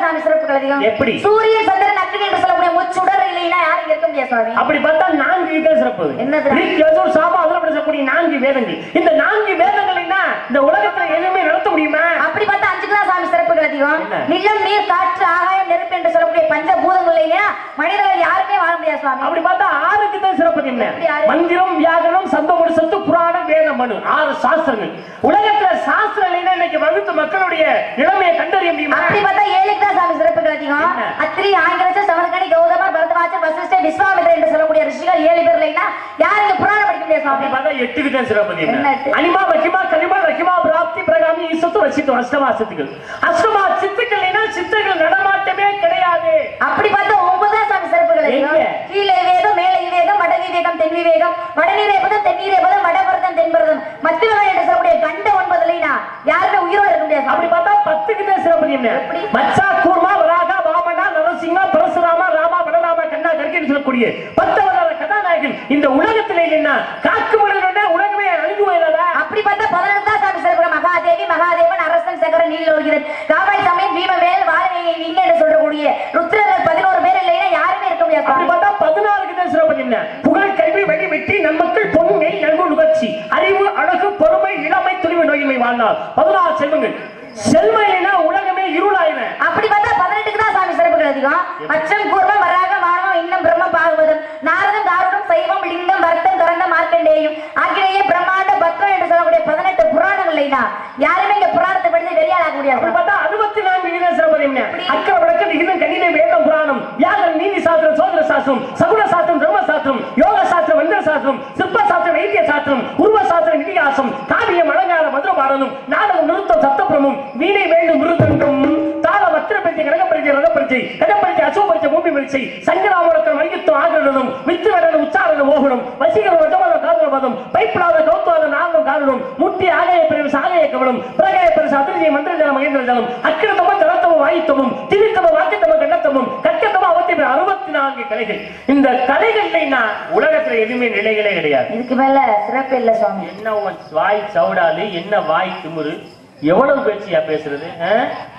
சாமி சிறப்புகள் அதிகம் எப்படி? சூரியன் சந்திரன் அக்னி என்று சொல்லக்கூடிய முச்சுடர் இல்லைன்னா யாரும் இருக்க முடியாது சுவாமி அப்படி பார்த்தா நான்கு இதுதான் சிறப்பு என்னது? கிரீக், யஜுர், சாபம் அதுல பேசக்கூடிய நான்கு வேதங்கள் இந்த நான்கு வேதங்கள்னா இந்த உலகத்துல எதுவுமே நடத்த முடியுமா அப்படி பார்த்தா அஞ்சுக்கு தான் சாமி சிறப்புகள் அதிகம் என்ன? நிலம் நீர் காற்று ஆகாயம் நெருப்பு என்று சொல்லக்கூடிய பஞ்சபூதங்கள் இல்லையா மனிதர்கள் யாருமே வாழ முடியாது சுவாமி அப்படி பார்த்தா ஆறுக்கு தான் சிறப்பு என்ன எப்படி ஆறு? மந்திரம் வியாகரணம் சந்தமொழி சத்து புராணம் வேத மனு ஆறு சாஸ்திரங்கள் உலகத்துல சாஸ்திரம் இல்லைன்னா இன்னைக்கு வகுத்து மக்களுடைய நிலைமையை கண்டறிய முடியுமா அப்படி பார்த்தா ஏழுக்கு தான் சாமி சிறப்புகள் அதிகம் என்ன? அத்திரி ஆங்கிலச்ச சமதகணி கௌதமர் பரதவாச்சர் வசிஷ்டர் விஸ்வாமித்திரர் என்று சொல்லக்கூடிய ரிஷிகள் ஏழு பேர் இல்லைன்னா யாரும் இங்க புராணம் படிக்க முடியாது அப்படி சுவாமி பார்த்தா எட்டுக்கு தான் சிறப்பு என்ன என்ன எட்டு? அனிமா வக்கிமா கனிமா ரக்கிமா பிராப்தி பிரகாமி ஈசத்து வசித்து அஷ்டமா சித்துக்கள் அஷ்டமா சித்துக்கள் இல்லைன்னா சித்துக்கள் நடமாட்டமே கிடையாது அப்படி பார்த்தா ஒன்பது தான் சாமி சிறப்புகள் அதிகம் எங்க? கீழே வேகம் மேலே வேகம் வட விவேகம் தென் விவேகம் வடநீரே பதம் தென்னீரே பதம் வடபரதம் தென்பரதம் மத்தியவகம் என்று சொல்லக்கூடிய கண்ட ஒன்பது இல்லைனா யாருமே உயிரோட இருக்க முடியாது அப்படி சுவாமி. பார்த்தா பத்துக்கு தான் சிறப்பு என்ன எப்படி? மச்சா கூர்மா வராகா வாமனா நரசிங்கா பரசுராமா ராமா பலராமா கண்ணா கற்கின்னு சொல்லக்கூடிய பத்தவதார கதாநாயகன் இந்த உலகத்திலே என்ன காக்கு மனிதனோட உலகமே அழிஞ்சு போயிடாதா அப்படி பார்த்தா பதினெட்டு தான் சாமி சிறப்புகள் மகாதேவி மகாதேவன் அரசன் சகரன் நீலோகிரன் காவாய் சமயம் பீமவேல் வாரவேகை விங்க என்று சொல்லக்கூடிய ருத்ரர்கள் பதினோரு பேர் இல்லைன்னா யாருமே இருக்க முடியாது அப்படி சுவாமி. பார்த்தா பதினாறுக்கு தான் சிறப்பு என்ன புகழ் கல்வி வழி வெற்றி நன்மக்கள் பொன்மை நல்கு நுகர்ச்சி அறிவு அழகு பொறுமை இளமை துணிவு நோயின்மை வாழ்நாள் பதினாறு செல்வங்கள் செல்மையினா உலகமே இருளாயின அப்படி பார்த்தா பதினெட்டுக்கு தான் சாமி சிறப்புகள் அதிகம் அச்சம் கூர்மம் வராக மானவம் இன்னம் பிரம்ம பாகவதம் நாரதம் தாருடம் சைவம் லிங்கம் வர்த்தம் கரண்டம் மார்க்கண்டேயம் ஆக்கிரேய பிரம்மாண்ட பத்ரம் என்று சொல்லக்கூடிய பதினெட்டு புராணங்கள் இல்லைனா யாருமே இங்க புராணத்தை படித்து வெளியாட அப்படி முடியாது பார்த்தா அறுபத்தி நான்கு விகித சிறப்பு என்ன அக்கர வழக்கு விகிதம் கணித வேதம் புராணம் வியாகரம் நீதி சாஸ்திரம் சோதர சாஸ்திரம் சகுன சாஸ்திரம் தர்ம சாஸ்திரம் யோக சாஸ்திரம் வந்திர சாஸ்திரம் சிற்ப சாஸ்திரம் வைத்திய சாஸ்திரம் உருவ சாஸ்திரம் இதிகாசம் காவியம் அலங்கார மதுர பாரதம் நாடகம் நிறுத்தம் சத்தப்பிரமும் வீணை வேண்டும் மிருதங்கம் தாள மத்திர பரிச்சை கனக பரிச்சை ரத பரிச்சை கட பரிச்சை அசோ பரிச்சை பூமி பரிச்சை சங்கராமரத்தம் மையத்துவம் ஆகணும் வித்து வரணும் உச்சாரணம் ஓகணும் வசீகரம் வஜமன காதல பதம் பைப்பிடாத கௌத்துவாத நாகம் காரணம் முட்டி ஆகாய பிரிவு சாகாய கவனம் பிரகாய பிரிவு அதிர்ஜி மந்திர ஜலம் மகேந்திர ஜலம் அக்கிரத்தமும் ஜலத்தமும் வாயுத்தமும் திரித்தமும் வாக்கியத்தமும் கண்ணத்தமும் கட்டத்தமும் அவத்தி அறுபத்தி நான்கு கலைகள் இந்த கலைகள்னா உலகத்துல எதுவுமே நிலைகளே கிடையாது இதுக்கு மேல சிறப்பு இல்ல சுவாமி என்ன உன் வாய் சவுடாலு என்ன வாய் திமிரு எவ்வளவு பேச்சியா பேசுறது ஆ?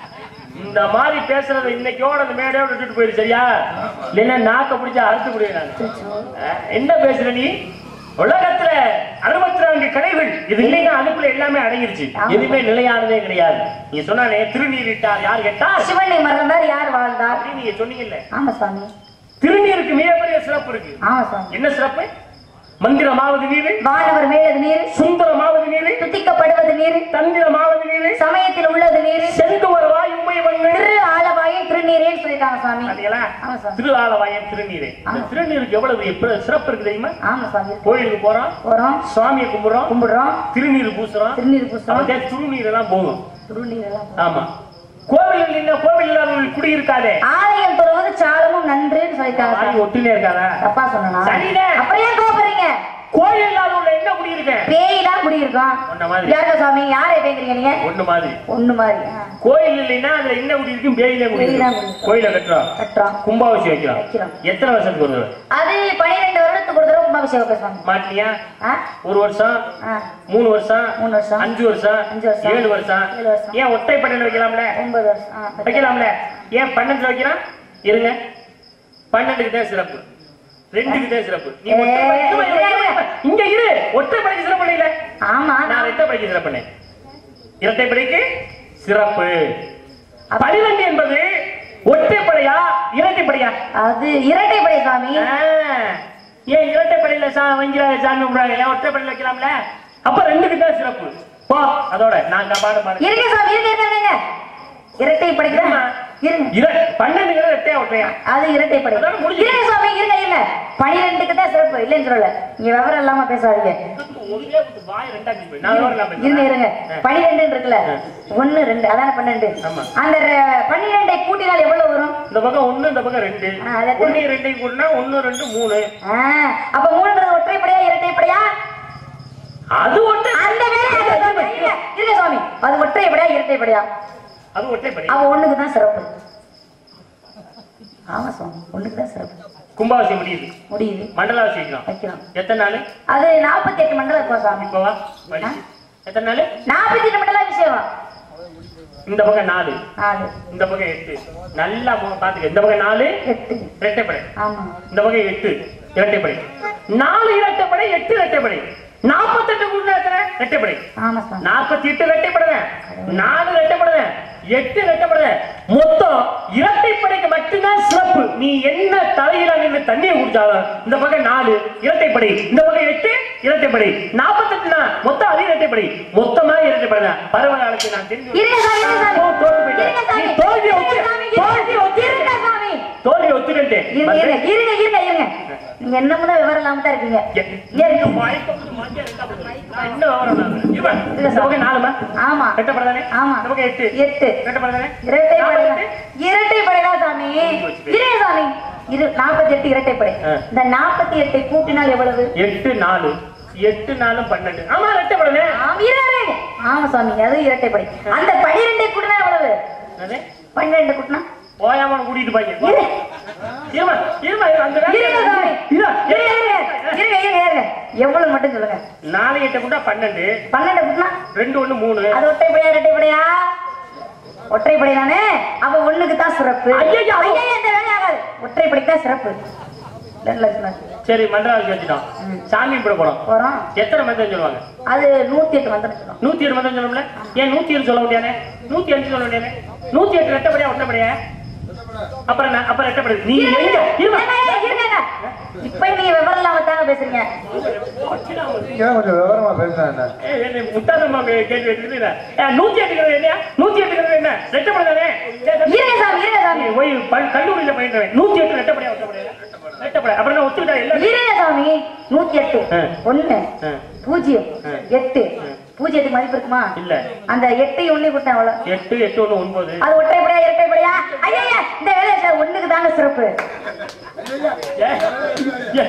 இந்த மாதிரி பேசுறத இன்னைக்கோட அந்த மேடையோட விட்டுட்டு போயிரு சரியா இல்லைன்னா நாக்க பிடிச்சா அறுத்து முடியும் என்ன பேசுற நீ உலகத்துல அறுபத்தி நான்கு கடைகள் இது இல்லைன்னா அதுக்குள்ள எல்லாமே அடங்கிருச்சு எதுவுமே நிலையானதே கிடையாது நீங்க சொன்னானே திருநீரிட்டார் யார் கேட்டா சிவனை மறந்தார் யார் வாழ்ந்தார் அப்படின்னு நீங்க சொன்னீங்கல்ல ஆமா சுவாமி திருநீருக்கு மிகப்பெரிய சிறப்பு இருக்கு ஆமா சுவாமி என்ன சிறப்பு மந்திரமாவது நீரு வானவர் மேலது நீர் சுந்தரமாவது நீரு துதிக்கப்படுவது நீர் தந்திரமாவது நீரு சமயத்தில் உள்ளது நீர் செந்துவர் வாய் உண்மை வண்ணு திரு ஆலவாயும் திருநீரேன்னு சொல்லிட்டாங்க சுவாமி பாத்தீங்களா ஆமா சுவாமி திரு ஆலவாயம் திருநீரு இந்த திருநீருக்கு எவ்வளவு எப்ப- சிறப்பு இருக்கு தெரியுமா ஆமா சுவாமி கோயிலுக்கு போறோம் போறோம் சுவாமியை கும்பிடுறோம் கும்பிடுறோம் திருநீர் பூசுறோம் திருநீர் பூசுறோம் அப்படியே திருநீர் எல்லாம் போகும் திருநீர் எல்லாம் ஆமா கோவில் இல்ல கோவில் இல்லாதவர்கள் குடி இருக்காதே ஆலயம் தொழுவது சாலமும் நன்றுன்னு சொல்லிட்டாங்க வாய் சுவாமி. ஒட்டுனே இருக்காதா தப்பா சொன்னா சரிதான். அப்புறம் ஏன் கோபுறீங்க கோயில் இல்லாதவங்க என்ன குடி இருக்கேன் பேய் தான் குடியிருக்கோம் உன்ன மாதிரி. யாருங்க சுவாமி யாரை பேசுறீங்க நீங்க ஒண்ணு மாதிரி ஒண்ணு மாதிரி ஆ. கோயில் இல்லைன்னா அதுல என்ன குடி இருக்கும் பேயில குடி பேய் தான் இருக்கும் குடி. கோயில கட்டுறோம் கட்டுறோம் கும்பாபிஷேகம் வைக்கிறோம் வைக்கிறோம். எத்தனை வருஷத்துக்கு ஒரு தடவை அது பன்னிரெண்டு வருடத்துக்கு ஒரு தடவை கும்பாபிஷேகம் பேசுவாங்க மாட்டினியா ஆ? ஒரு வருஷம் ஆ. மூணு வருஷம் மூணு வருஷம். அஞ்சு வருஷம் அஞ்சு வருஷம். ஏழு வருஷம் ஏழு வருஷம். ஏன் ஒற்றை பன்னெண்டு வைக்கலாம்ல ஒன்பது வருஷம் ஆ, பத்து. வைக்கலாம்ல ஏன் பன்னெண்டுல வைக்கிறான் இருங்க பன்னெண்டுக்கு தான் சிறப்பு ரெண்டுக்கு தான் சிறப்பு நீ ஒற்றை ஏய், படை- இருமா, இருமா, இருங்க. இருமா. இங்க இரு ஒற்றை படைக்கு சிறப்பு இல்ல ஆமா நான் நான் இரட்டை படைக்கு சிறப்பு இரட்டை படைக்கு சிறப்பு பனிரெண்டு என்பது ஒற்றைப்படையா இரட்டைப்படையா அது இரட்டைப்படை சுவாமி ஆ, ஏன் இரட்டைப்படையில சா வங்கிர சாமி கும்பிடுறாங்க ஏன் ஒற்றைப்படையில வைக்கலாம்ல அப்ப ரெண்டுக்கு தான் சிறப்பு போ அதோட நான் பாட பாடு இருங்க சுவாமி இருங்க இருங்க இருங்க இரட்டைப்படை இருமா. இருங்க இர பன்னெண்டுங்கிறது ரெட்டையா ஒற்றையா அது இரட்டைப்படை அதோட முடிஞ்சு. இருங்க சுவாமி இருங்க இருங்க பனிரெண்டுக்கு தான் சிறப்பு இல்லைன்னு சொல்லல நீங்க விவரம் இல்லாம பேசாதீங்க ஒன்றே விட்டு வாய் ரெண்டா பிரிச்சு போய். நான் விவரம் இருங்க இல்லாம இருங்க பேசுறேன். பனிரெண்டு இருக்குல்ல ஒண்ணு ரெண்டு அதான பன்னெண்டு ஆமா. அந்த ரெ- பன்னிரெண்டை கூட்டினால் எவ்வளவு வரும் இந்த பக்கம் ஒண்ணு இந்த பக்கம் ரெண்டு ஆ, அது எத்தனை? ஒண்ணு ரெண்டையும் கூட்டினா ஒண்ணு ரெண்டு மூணு ஆ, அப்ப மூணுன்றது ஒற்றைப்படையா இரட்டைப்படையா அது ஒற்றை அந்த வேலை அங்க சுவாமி. இருங்க, இருங்க சுவாமி அது ஒற்றைப்படையா இரட்டைப்படையா அது ஒற்றைப்படை அவ ஒண்ணுக்கு தான் சிறப்பு ஆமா சுவாமி ஒண்ணுக்கு தான் சிறப்பு கும்பாபிஷேகம் முடியுது முடியுது மண்டலாபிஷேகம் வைக்கிறோம் வைக்கலாம் எத்தனை நாள் அது நாற்பத்தி எட்டு மண்டலம் இருக்கும் சுவாமி இப்போ வா வலி. எத்தனை நாள் நாற்பத்தி எட்டு மண்டல அபிஷேகம் இந்த பக்கம் நாலு நாலு இந்த பக்கம் எட்டு நல்லா போ- பாத்துக்க இந்த பக்கம் நாலு எட்டு இரட்டைப்படை ஆமா இந்த பக்கம் எட்டு இரட்டைப்படை நாலு இரட்டைப்படை எட்டு இரட்டைப்படை நாற்பத்தெட்டு கூட்டினா எத்தனை இரட்டைப்படை ஆமா சாமி நாற்பத்தி எட்டு ரெட்டைப்படுவேன் நாலு ரெட்டைப்படுவேன் எட்டு ரெட்டைப்படுவேன் மொத்தம் இரட்டைப்படைக்கு மட்டும்தான் சிறப்பு நீ என்ன தலையில நின்று தண்ணியை குடிச்சாலும் இந்த பக்கம் நாலு இரட்டைப்படை இந்த பக்கம் எட்டு இரட்டைப்படை நாற்பத்தெட்டுனா மொத்தம் அது இரட்டைப்படை மொத்தமா இரட்டைப்படை பருவகாலத்தை நான் தெரிஞ்சு இருங்க சாமி இருங்க சாமி ஓ, தோத்து போயிட்டேன். இருங்க சாமி நீ தோல்வியை இருங்க ஒத்து- சாமி, தோல்வியை ஒத்து- இருங்க சாமி தோல்வியை ஒத்துக்கிட்டேன் இருங்க இருங்க இருங்க இருங்க இருங்க நீங்க என்ன முதல் விவரம் இல்லாம தான் இருக்கீங்க என்ன மயக்கம் மஞ்சள் என்ன விவரம் நான்? இவன், இல்ல இந்த சார். பக்கம் நாலுமா ஆமா ரெட்டைப்படை ஆமா இந்த பக்கம் எட்டு எட்டு ரெட்டைப்படை இரட்டை படை நாற்பத்தெட்டு? இரட்டை படைதான் சாமி இருங்க சாமி இரு நாற்பத்தி எட்டு இரட்டை படை ஆ. இந்த நாற்பத்தி எட்டை கூட்டினால் எவ்வளவு எட்டு நாலு எட்டு நாலு பன்னெண்டு ஆமா ரெட்டப்படவே ஆமா இரு, இரு, இரு. ஆமா சாமி அது இரட்டை படை அந்த பனிரெண்டை கூட்டினா எவ்வளவு பன்னிரெண்டு கூட்டினா போயாம கூட்டிட்டு போய் இரு. இருமா இருமா இரு, அந்த வேலையை- இருங்க சாமி இரு, இருங்க இருங்க இருங்க இருங்க இருங்க எவ்வளவு மட்டும் சொல்லுங்க நாலு எட்டு கூட பன்னெண்டு பன்னெண்டு கூட்டினா ரெண்டு ஒண்ணு மூணு அது ஒற்றைப்படையா இரட்டைப்படையா ஒற்றைப்படை தானே அப்ப ஒண்ணுக்கு தான் சிறப்பு ஐயையோ. ஐயா இந்த வேலை ஆகாது ஒற்றைப்படைக்கு தான் சிறப்பு ரெண்டு லட்சம் சரி மண்டலாவுக்கு வச்சுட்டோம் சாமி கும்பிட போறோம் போறோம் எத்தனை மந்திரம் சொல்லுவாங்க அது நூத்தி எட்டு வந்துடும் நூத்தி ஏழு மந்திரம் சொல்லணும்ல ஏன் நூத்தி ஏழு சொல்ல முடியாதே நூத்தி அஞ்சு சொல்ல முடியாதே நூத்தி எட்டு ரெட்டப்படியா ஒட்டப்படியா அப்புறம் என்ன? அப்புறம் ரெட்டப்படி நீ எங்க இருமா இப்ப நீங்க விவரம் இல்லாம தாங்க பேசுறீங்க ஏன் கொஞ்சம் விவரமா பேசுனா என்ன ஏய், என்னை முட்டாளமா கே- கேள்வி கேட்டுக்கிட்டு ஏன் நூத்தி எட்டுக்கிறது என்ன நூத்தி எட்டுக்கிறது என்ன ரெட்டப்படி தானே சரி, சரி. இருங்க சாமி இருங்க சாமி நீ போய் பல்- கல்லூரியில பயின்றவன் நூத்தி எட்டு ரெட்டப்படியா ஒட்டப்படியா ரெட்டப்படி அப்புறம் நான் ஒத்துக்கிட்டா எல்லாம் இருங்க சாமி நூத்தி எட்டு ஆ. ஒண்ணு ஆ. பூஜ்ஜியம் ஆ. எட்டு பூஜ்ஜியத்துக்கு மதிப்பு இருக்குமா இல்ல அந்த எட்டை ஒண்ணு கொடுத்தேன் அவ்வளவு எட்டு எட்டு ஒண்ணு ஒன்பது அது ஒற்றைப்படையா இரட்டைப்படையா ஐயா இந்த வேலையை சார் ஒண்ணுக்கு தாங்க சிறப்பு ஏ, ஏ.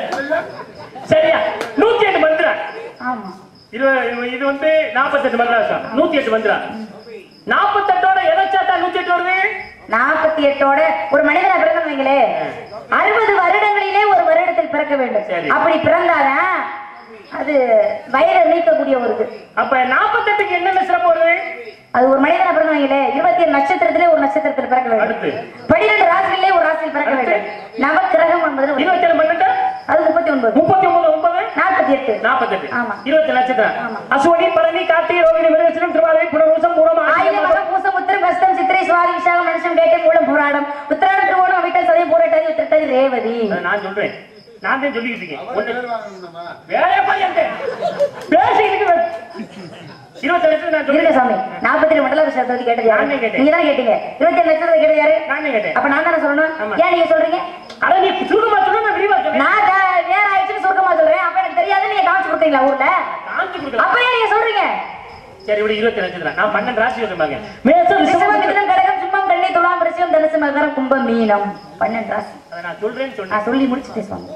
சரியா நூத்தி எட்டு மந்திரா ஆமா இது இது வந்து நாற்பத்தெட்டு மந்திரா நூத்தி எட்டு மந்திரா நாற்பத்தெட்டோட எதை சேர்த்தா நூத்தி எட்டு வருது நாற்பத்தி எட்டோட ஒரு மனிதனை பிறந்தோம் வைங்களே அறுபது வருடங்களிலே ஒரு வருடத்தில் பிறக்க வேண்டும் சரி. அப்படி பிறந்தாதான் அது வயதை நீக்கக்கூடிய ஒரு இது அப்ப நாற்பத்தெட்டுக்கு என்னென்ன சிறப்பு வருது அது ஒரு மனிதனை பிறந்தோம் வைங்களே இருபத்தி ஏழு நட்சத்திரத்திலே ஒரு நட்சத்திரத்தில் பிறக்க அடுத்து? வேண்டும் பன்னிரெண்டு ராசிகளிலே ஒரு ராசியில் பிறக்க அடுத்து? வேண்டும் நவக்கிரகம் என்பது ஒரு- இருபத்தி ஏழு பன்னெண்டு அது முப்பத்தி ஒன்பது முப்பத்தி ஒன்பது ஒன்பது நாற்பத்தி எட்டு நாற்பத்தெட்டு ஆமா. இருபத்தி நட்சத்திரம் ஆமா. அசுவனி பரணி கார்த்திகை ரோகிணி மிருகசிரம் திருவாரூரை புனர்வசம் மூலம் ஆயிரம் மகம் பூசம் உத்திரம் கஸ்தம் சித்திரை சுவாதி விசாகம் மனுஷம் கேட்டை மூலம் போராடம் உத்திராடம் திருவோணம் அவிட்டல் சதயம் போராட்டாதி உத்திரட்டாதி ரேவதி நான் சொல்றேன் நான் தான் சொல்லிக்கிட்டு இருக்கேன் ஒண்ணு- வேற பையன் பேசிக்கிட்டு இருபத்தி லட்சம் நான் இருங்க சொல்றேன் சாமி நாற்பத்தி ஏழு மண்டல விஷயத்தை பத்தி கேட்டது யாரு நானே கேட்டேன். நீங்க தான் கேட்டீங்க இருபத்தி ஏழு லட்சத்தை கேட்டது யாரு நானே கேட்டேன் அப்ப நான் தானே சொல்லணும் ஆமா. ஏன் நீங்க சொல்றீங்க அட நீ சுருக்கமா சொல்ல நான் விரிவா சொல்றேன் நான் த- வேற ஆயிடுச்சுன்னு சுருக்கமா சொல்றேன் அப்ப எனக்கு தெரியாது நீங்க காமிச்சு கொடுத்தீங்களா ஊர்ல காமிச்சு கொடுக்கலாம் அப்ப ஏன் நீங்க சொல்றீங்க சரி இப்படி இருபத்தி நட்சத்திரம் நான் பன்னெண்டு ராசி சொல்லுவாங்க மேசம் ரிஷபம் ரிஷபம் மிதுனம் கடகம் சிம்மம் கண்ணி துலாம் ரிஷம் தனுசு மகரம் கும்பம் மீனம் பன்னெண்டு ராசி அதை நான் சொல்றேன்னு சொன்னேன் நான் சொல்லி முடிச்சுட்டேன் சுவாமி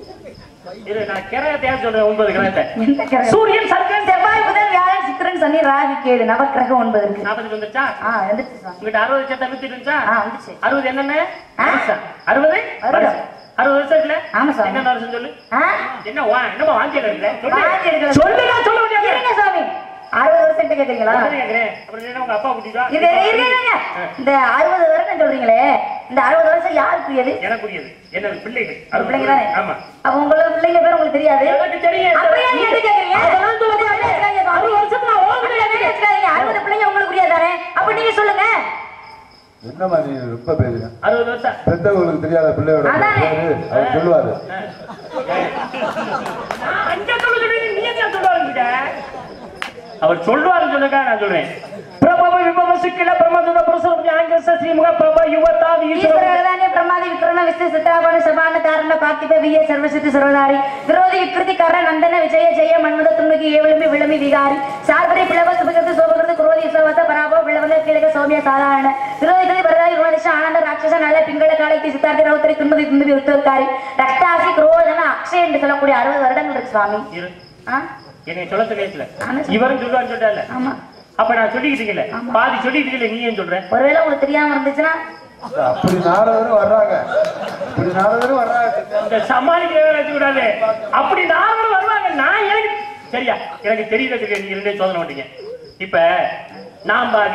இரு நான் கிரகத்தையா சொல்றேன் ஒன்பது கிரகத்தை எந்த கிரகம்? சூரியன் சந்திரன் செவ்வாய் புதன் வியாழன் சித்திரன் சனி ராகு கேது நவக்கிரகம் ஒன்பது இருக்கு நாற்பத்தி வந்துச்சா ஆ வந்துச்சு சுவாமி உங்ககிட்ட அறுபது லட்சம் தொண்ணூத்தி இருந்துச்சா ஆ வந்துச்சு அறுபது என்னென்ன ஆ. வருஷம். அறுபது வருடம். வருஷம். அறுபது வருஷம் இருக்குல்ல ஆமா சாமி. என்னென்ன வருஷம் சொல்லு ஆ என்ன வா என்னமா வாஞ்சி எடுக்கல வாந்தி எடுக்கல. சொல்லு நான் சொல்ல முடியாது இருங்க சாமி அறுபது வருஷம் கேக்குறீங்களா அதான் கேக்குறேன் அப்புறம் என்ன உங்க அப்பா கூட்டிட்டு வா. இது இருங்க, இருங்க. இந்த அறுபது வருடம் சொல்றீங்களே இந்த அறுபது வருஷம் யாருக்குரியது எனக்குரியது என்னது பிள்ளைகள் அது பிள்ளைங்க தானே ஆமா அப்ப உங்களோட பிள்ளைங்க பேர் உங்களுக்கு தெரியாது எனக்கு தெரியும் அப்புறம் ஏன் நீங்க எது கேக்குறீங்க? அதெல்லாம் சொல்ல முடியாது. அறுபது வருஷத்துல நான் ஓடுறேன். அப்படி எதுவும் வச்சுக்காதீங்க. அறுபது பிள்ளைங்க உங்களுக்கு புரியாது தானே அப்ப நீங்க சொல்லுங்க என்னம்மா நீ ரொம்ப பேசுறேன் அறுபது வருஷம் பெத்தவங்களுக்கு தெரியாத பிள்ளையோட அதானே. பேரு அவர் சொல்லுவாரு நான் அங்க சொல்ல சொல்றேன், நீ என்ன சொல்ல ஆரம்பிச்சிட்ட? அவர் சொல்லுவாருன்னு சொன்னக்கா நான் சொல்றேன் பிரபவ விபவ சுக்கில பிரமதுர புருஷம் ஞாங்கச ஸ்ரீமுக பிரப யுவதாதி ஈஸ்வர ஈஸ்வரதானே பிரமாதி விக்ரண விஷ்ணு சித்ராபான சபான தாரண பார்த்திப விய சர்வசித்தி சர்வதாரி விரோதி விக்ருதி கர நந்தன விஜய ஜெய மன்மத துன்முகி ஏவலுமி விளமி விகாரி சார்பரி பிளவ சுபகிருதி சோபகிருதி குரோதி சவத பராபவ விளவன கீழக சௌமிய சாதாரண விரோதிகதி வரதாரி ரோதிஷ ஆனந்த ராட்சச நல்ல பிங்கள காலைக்கு சித்தார்த்தி ரவுத்தரி துன்பதி துன்பதி உத்தவக்காரி ரக்தாசி குரோதன அக்ஷய் என்று சொல்லக்கூடிய அறுபது வருடங்கள் இருக்கு சுவாமி இரு. ஆ? என்னை சொல்ல சொல்லியாச்சுல நானே சொல்றேன். இவரும் சொல்லுவான்னு சொல்லிட்டால ஆமா அப்ப நான் சொல்லிக்கிட்டு இருக்கல பாதி சொல்லிட்டு இருக்கல நீ ஏன் சொல்ற ஒருவேளை உங்களுக்கு தெரியாம இருந்துச்சுன்னா அப்படி நாரதரும் வர்றாங்க அப்படி நாரதரும் வர்றாங்க இந்த சமாளிக்கிற வேலை வச்சுக்கூடாது அப்படி நாங்களும் வருவாங்க நான் எனக்கு சரியா எனக்கு தெரியல நீங்க ரெண்டே சோதனை பண்ணீங்க இப்ப நான் பாதி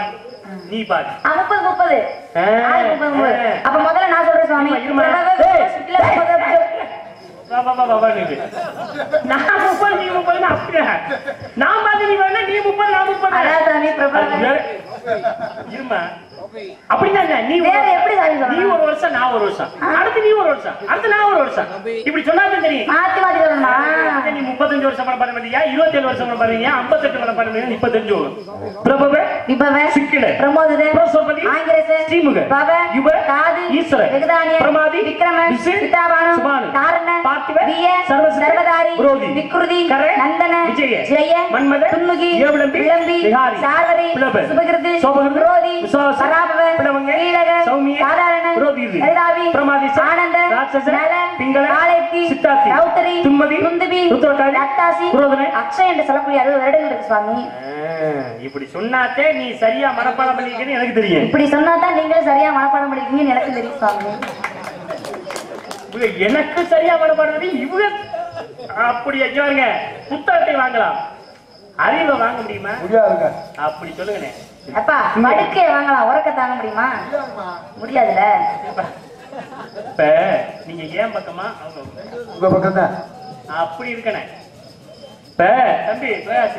நீ பாரு ஆ, முப்பது முப்பது ஆ, ஆறு முப்பது முப்பது ஆ. அப்ப முதல்ல நான் சொல்றேன் சுவாமி இருமா, இருமா. பிரபவ ஏய். சுக்ல முப்பது வா, வா, வா, வா, வா, நீ. நான் முப்பது நீ முப்பதுன்னு அப்படியா நான் பார்த்து நீ வேணா நீ முப்பது நான் முப்பது அதான் சாமி பிரபவ அது வேற- இருமா அப்படிதாங்க நீ ஒரு- வேற எப்படி சாமி சொல்லணும்? நீ ஒரு வருஷம் நான் ஒரு வருஷம் அடுத்து நீ ஒரு வருஷம் அடுத்து நான் ஒரு வருஷம் இப்படி சொன்னாதான் தெரியும் மாத்தி மாத்தி சொல்லணுமா அடுத்து நீ முப்பத்தஞ்சு வருஷம் பண்ண மாட்டியா இருபத்தேழு வருஷம் பண்ண பாருங்க ஐம்பத்தெட்டு பண்ண பாருங்க முப்பத்தஞ்சு வரும் பிரபவ விபவ சிக்கிட பிரமோதன பிரசோபதி ஆங்கிரச ஸ்ரீமுக பவ யுவ காது ஈஸ்வர வெகுதானிய பிரமாதி விக்ரம விசு சித்தாபானு சுபானு காரண பார்த்திப விய சர்வசித்த சர்வதாரி விரோதி விக்ருதி கர நந்தன விஜய ஜெய மன்மத துன்முகி ஏவலம்பி விளம்பி விகாரி சார்வரி பிளப சுபகிருதி சோபகிருதி விரோதி விசுவாச பராபவ பிளவங்க கீழக சௌமிய சாதாரண விரோதிது கருடாவி பிரமாதிச ஆனந்த ராட்சச நல பிங்கள காளைத்தி சித்தாத்தி ரௌத்தரி துன்மதி துந்துபி ருத்ரகாரி ரக்தாசி புரோதனை அக்ஷய் என்று சொல்லக்கூடிய அறுபது வருடங்கள் இருக்கு சுவாமி இப்படி சொன்னாத்தே நீ சரியா மனப்பாடம் பண்ணிருக்கேன்னு எனக்கு தெரியும் இப்படி சொன்னா தான் நீங்களும் சரியா மனப்பாடம் படிக்கீங்கன்னு எனக்கு தெரியும் சுவாமி இவங்க எனக்கு சரியா மனப்பாடம் பண்ணி இவங்க அப்படி ஐயாருங்க புத்தகத்தை வாங்கலாம் அறிவை வாங்க முடியுமா முடியாதுங்க அப்படி சொல்லுங்கண்ணே அப்பா படுக்கையை வாங்கலாம் உறக்க தாங்க முடியுமா முடியாதுல இப்ப நீங்க ஏன் பக்கமா அவங்க உங்க பக்கம் தான் அப்படி இருக்கனே இப்ப தம்பி பிரகாஷ்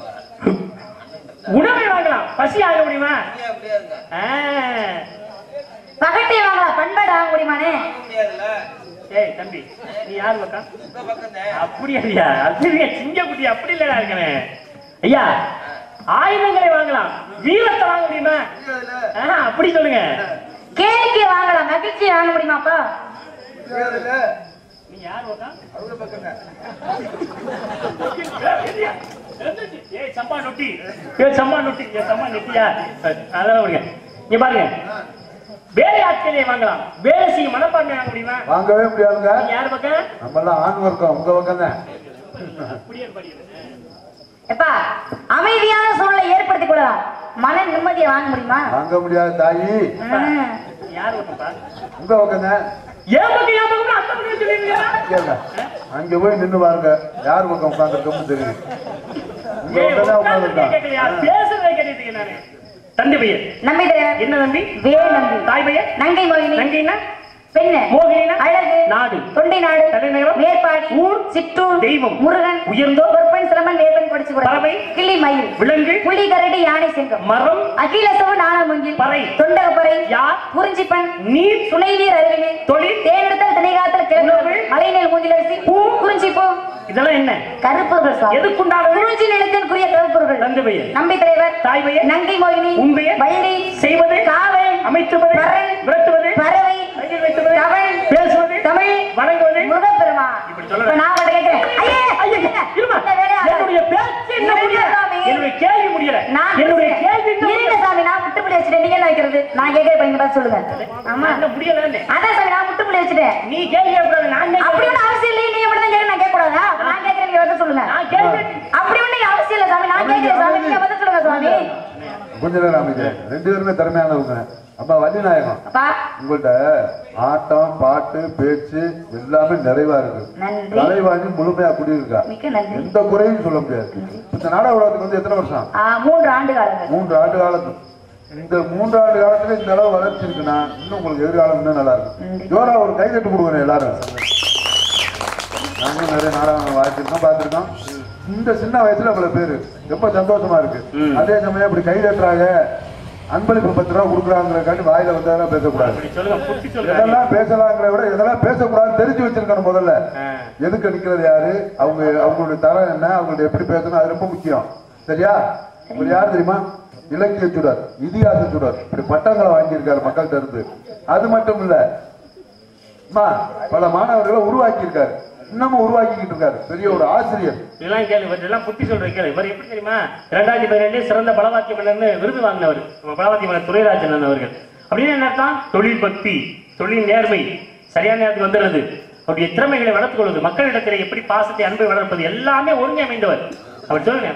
உணவை வாங்கலாம் பசி ஆக முடியுமா ஆ. பகட்டையை வாங்கலாம் பண்பாடு வாங்க முடியுமானே ஏய் தம்பி நீ யார் பக்கம் அப்படி ஐயா அது சிங்க குட்டி அப்படி இல்லடா இருக்கனே ஐயா ஆயுதங்களை வாங்கலாம் வீரத்தை வாங்க முடியுமா ஆ, அப்படி சொல்லுங்க கேளிக்கை வாங்கலாம் மகிழ்ச்சியை வாங்க முடியுமாப்பா நீ யார் பக்கம் ஏய் சம்பா நொட்டி ஏய் சம்பா நொட்டி ஏய் சம்பா நெட்டியா அதெல்லாம் விடுங்க இங்க பாருங்க வேலை ஆட்களை வாங்கலாம் வேலை செய்யும் மனப்பான்மை வாங்க முடியுமா வாங்கவே முடியாதுங்க நீ யார் பக்கம் நம்ம எல்லாம் ஆண் வர்க்கம் உங்க பக்கம் தான் அப்படியே படிக்கிறேன் எப்பா அமைதியான சூழலை ஏற்படுத்திக் கொள்ளலாம் மன நிம்மதியை வாங்க முடியுமா வாங்க முடியாது தாயி ம். நீ யார் பக்கம்ப்பா உங்க பக்கம் தான் ஏன் பக்கம் ஏன் பக்கம் அந்த பக்கம் சொல்லுவீங்களா கேளுங்க. அங்க போய் நின்னு பாருங்க யார் பக்கம் உட்காந்துருக்கோம்னு தெரியும் உங்க ஏய் பக்கம் தான் உட்கார்ந்து உட்காந்துருக்கான் கேட்கலையா பேசுறதை கேட்டுட்டு நானு தம்பி பையன் நம்பி தலைவர் என்ன தம்பி வே நம்பி தாய் பையன் நங்கை மோகினி நங்கைன்னா பெண்ணு மோகினா அழகு நாடு தொண்டை நாடு தலைநகரம் மேற்பாடி ஊர் சிற்றூர் தெய்வம் முருகன் உயர்ந்தோர் பொற்பன் சிலம்பன் வேப்பன் படிச்சு பறவை கிளி மயில் விலங்கு புலி கரடி யானை சிங்கம் மரம் அகிலசவு நாணமுங்கில் பறை. தொண்டகப்பறை யார் குறிஞ்சிப்பன் நீர் துணை நீர் அருவினில் தொழில் தேனெடுத்தல் திணைகாத்தல் உணவு. கிழங்கு மலைநெல் மூங்கிலரிசி பூ குறிஞ்சி பூ இதெல்லாம் என்ன கருப்பொருள் சுவாமி எதுக்குண்டானது குறிஞ்சி நிலத்திற்குரிய கருப்பொருள் தந்தை பையன் நம்பி தலைவர் தாய் பையன் நங்கை மோகினி உன் பெயர்? வள்ளி செய்வது காவல் அமைத்துவது பறை. விரட்டுவது பறவை கையில் வைத்துவது தவள் பேசுவது தமிழ் வணங்குவது முருகப்பெருமா இப்படி சொல்லல. இப்ப நான் உன்கிட்ட கேட்கிறேன் ஐயே ஐயா, இருங்க. இருமா. இந்த வேலையை ஆகாது. என்னுடைய பேச்சு என்ன இருங்க முடியல சாமி. என்னுடைய கேள்வி முடியல நான் என்னுடைய பேசுறேன். கேள்வி இன்னும் இருங்க முடியல. சாமி நான் முட்டுப்புள்ளி வச்சுட்டேன் நீங்க என்ன வைக்கிறது நான் கேட்கிற பையன் பார்த்து சொல்லுங்க ஆமா நான் இன்னும் முடியலன்னு அதான் சாமி நான் முட்டுப்புள்ளி வச்சுட்டேன் நீ கேள்வி கேட்கக்கூடாது நான் கேட்கிறேன். அப்படி ஒண்ணு அவசியம் இல்லை நீங்க மட்டும் தான் கேட்க நான் கேட்க கூடாதா நான் கேட்கிறேன் நீங்க வந்து சொல்லுங்க நான் கேள்வி அப்படி ஒண்ணு அவசியம் இல்லை சாமி நான் கேட்கிறேன் சாமி நீங்க வந்து சொல்லுங்க சாமி கொஞ்ச நேரம் அமைதி ரெண்டு பேருமே திறமையானவங்க அப்பா வள்ளிநாயகம் அப்பா உங்கள்ட்ட ஆட்டம் பாட்டு பேச்சு எல்லாமே நிறைவா இருக்கு நன்றி கலைவாணி முழுமையா குடியிருக்கா மிக்க நன்றி எந்த குறையும் சொல்ல முடியாது இந்த நாடக உலகத்துக்கு வந்து எத்தனை வருஷம் ஆ, மூன்று ஆண்டு காலங்கள் மூன்று ஆண்டு காலத்து இந்த மூன்று ஆண்டு காலத்துல இந்த அளவு வளர்ச்சி இருக்குன்னா இன்னும் உங்களுக்கு எதிர்காலம் இன்னும் நல்லா இருக்கும் ஜோரா ஒரு கைதட்டு கொடுக்கணும் எல்லாரும் நாங்களும் நிறைய நாடகம் வாசிச்சிருக்கோம் பார்த்திருக்கோம் இந்த சின்ன வயசுல இவ்வளவு பேரு ரொம்ப சந்தோஷமா இருக்கு அதே சமயம் இப்படி கைதட்டுறாங்க அன்பளிப்பு பத்து ரூபா கொடுக்குறாங்கிறக்காண்டி வாயில வந்ததெல்லாம் பேசக்கூடாது அப்படி சொல்லுங்க புத்தி சொல்லுங்க எதெல்லாம் பேசலாங்கிற விட எதெல்லாம் பேசக்கூடாதுன்னு தெரிஞ்சு வச்சிருக்கணும் முதல்ல ஆ. எதுக்கு நிக்கிறது யாரு அவங்க அவங்களுடைய தரம் என்ன அவங்களுடைய எப்படி பேசணும் அது ரொம்ப முக்கியம் சரியா ஒரு யார் தெரியுமா இலக்கிய சுடர் இதிகாச சுடர் இப்படி பட்டங்களை வாங்கியிருக்காரு மக்கள்கிட்ட இருந்து அது மட்டும் இல்ல அம்மா, பல மாணவர்களை உருவாக்கி இருக்காரு இன்னமும் உருவாக்கிக்கிட்டு இருக்காரு பெரிய ஒரு ஆசிரியர் இதெல்லாம் கேள்வி இதெல்லாம் புத்தி சொல்ற கேள்வி இவர் எப்படி தெரியுமா இரண்டாயிரத்தி பதினெட்டு சிறந்த பலவாக்கிய மன்னர்னு விருது வாங்கினவர் நம்ம பலவாக்கிய மன்னர் துரைராஜன் அவர்கள் அப்படின்னு என்ன அர்த்தம் தொழில் பக்தி தொழில் நேர்மை சரியான நேரத்துக்கு வந்துடுறது அவருடைய திறமைகளை வளர்த்துக் கொள்வது மக்களிடத்தில் எப்படி பாசத்தை அன்பை வளர்ப்பது எல்லாமே ஒருங்கே அமைந்தவர் அவர் சொல்லுங்க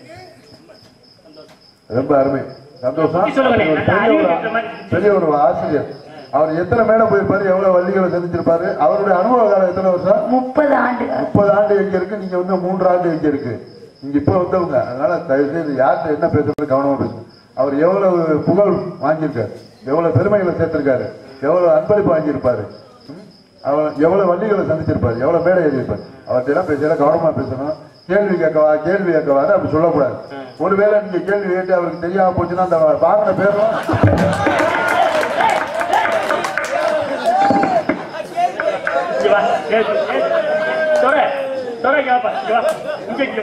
ரொம்ப அருமை சந்தோஷம் புத்தி சொல்லுங்களேன். ஒரு பெரிய அறிவு ஒரு பெற்ற மாதிரி. பெரிய ஒரு ஆசிரியர் அவர் எத்தனை மேடை போயிருப்பாரு எவ்வளவு வள்ளிகளை சந்திச்சிருப்பாரு அவருடைய அனுபவ காலம் எத்தனை வருஷம் முப்பது ஆண்டு முப்பது ஆண்டு எங்க இருக்கு நீங்க வந்து மூன்று ஆண்டு எங்க இருக்கு நீங்க இப்ப வந்தவங்க அதனால தயவு செய்து யார்கிட்ட என்ன பேசுறது கவனமா பேசுங்க அவர் எவ்வளவு புகழ் வாங்கியிருக்காரு எவ்வளவு பெருமைகளை சேர்த்திருக்காரு எவ்வளவு அன்பளிப்பு வாங்கியிருப்பாரு ம்? அவர் எவ்வளவு வள்ளிகளை சந்திச்சிருப்பாரு எவ்வளவு மேடை ஏறியிருப்பாரு அவர்கிட்ட எல்லாம் பேசல கவனமா பேசணும் கேள்வி கேட்கவா கேள்வி கேட்கவான்னு அப்படி சொல்லக்கூடாது ஒருவேளை நீங்க கேள்வி கேட்டு அவருக்கு தெரியாம போச்சுன்னா அந்த வாங்கின பேரும் இங்க வா. ஏய், ஏய். தொட. தொட, இங்க வாப்பா. இங்க வா. இங்க, இங்க.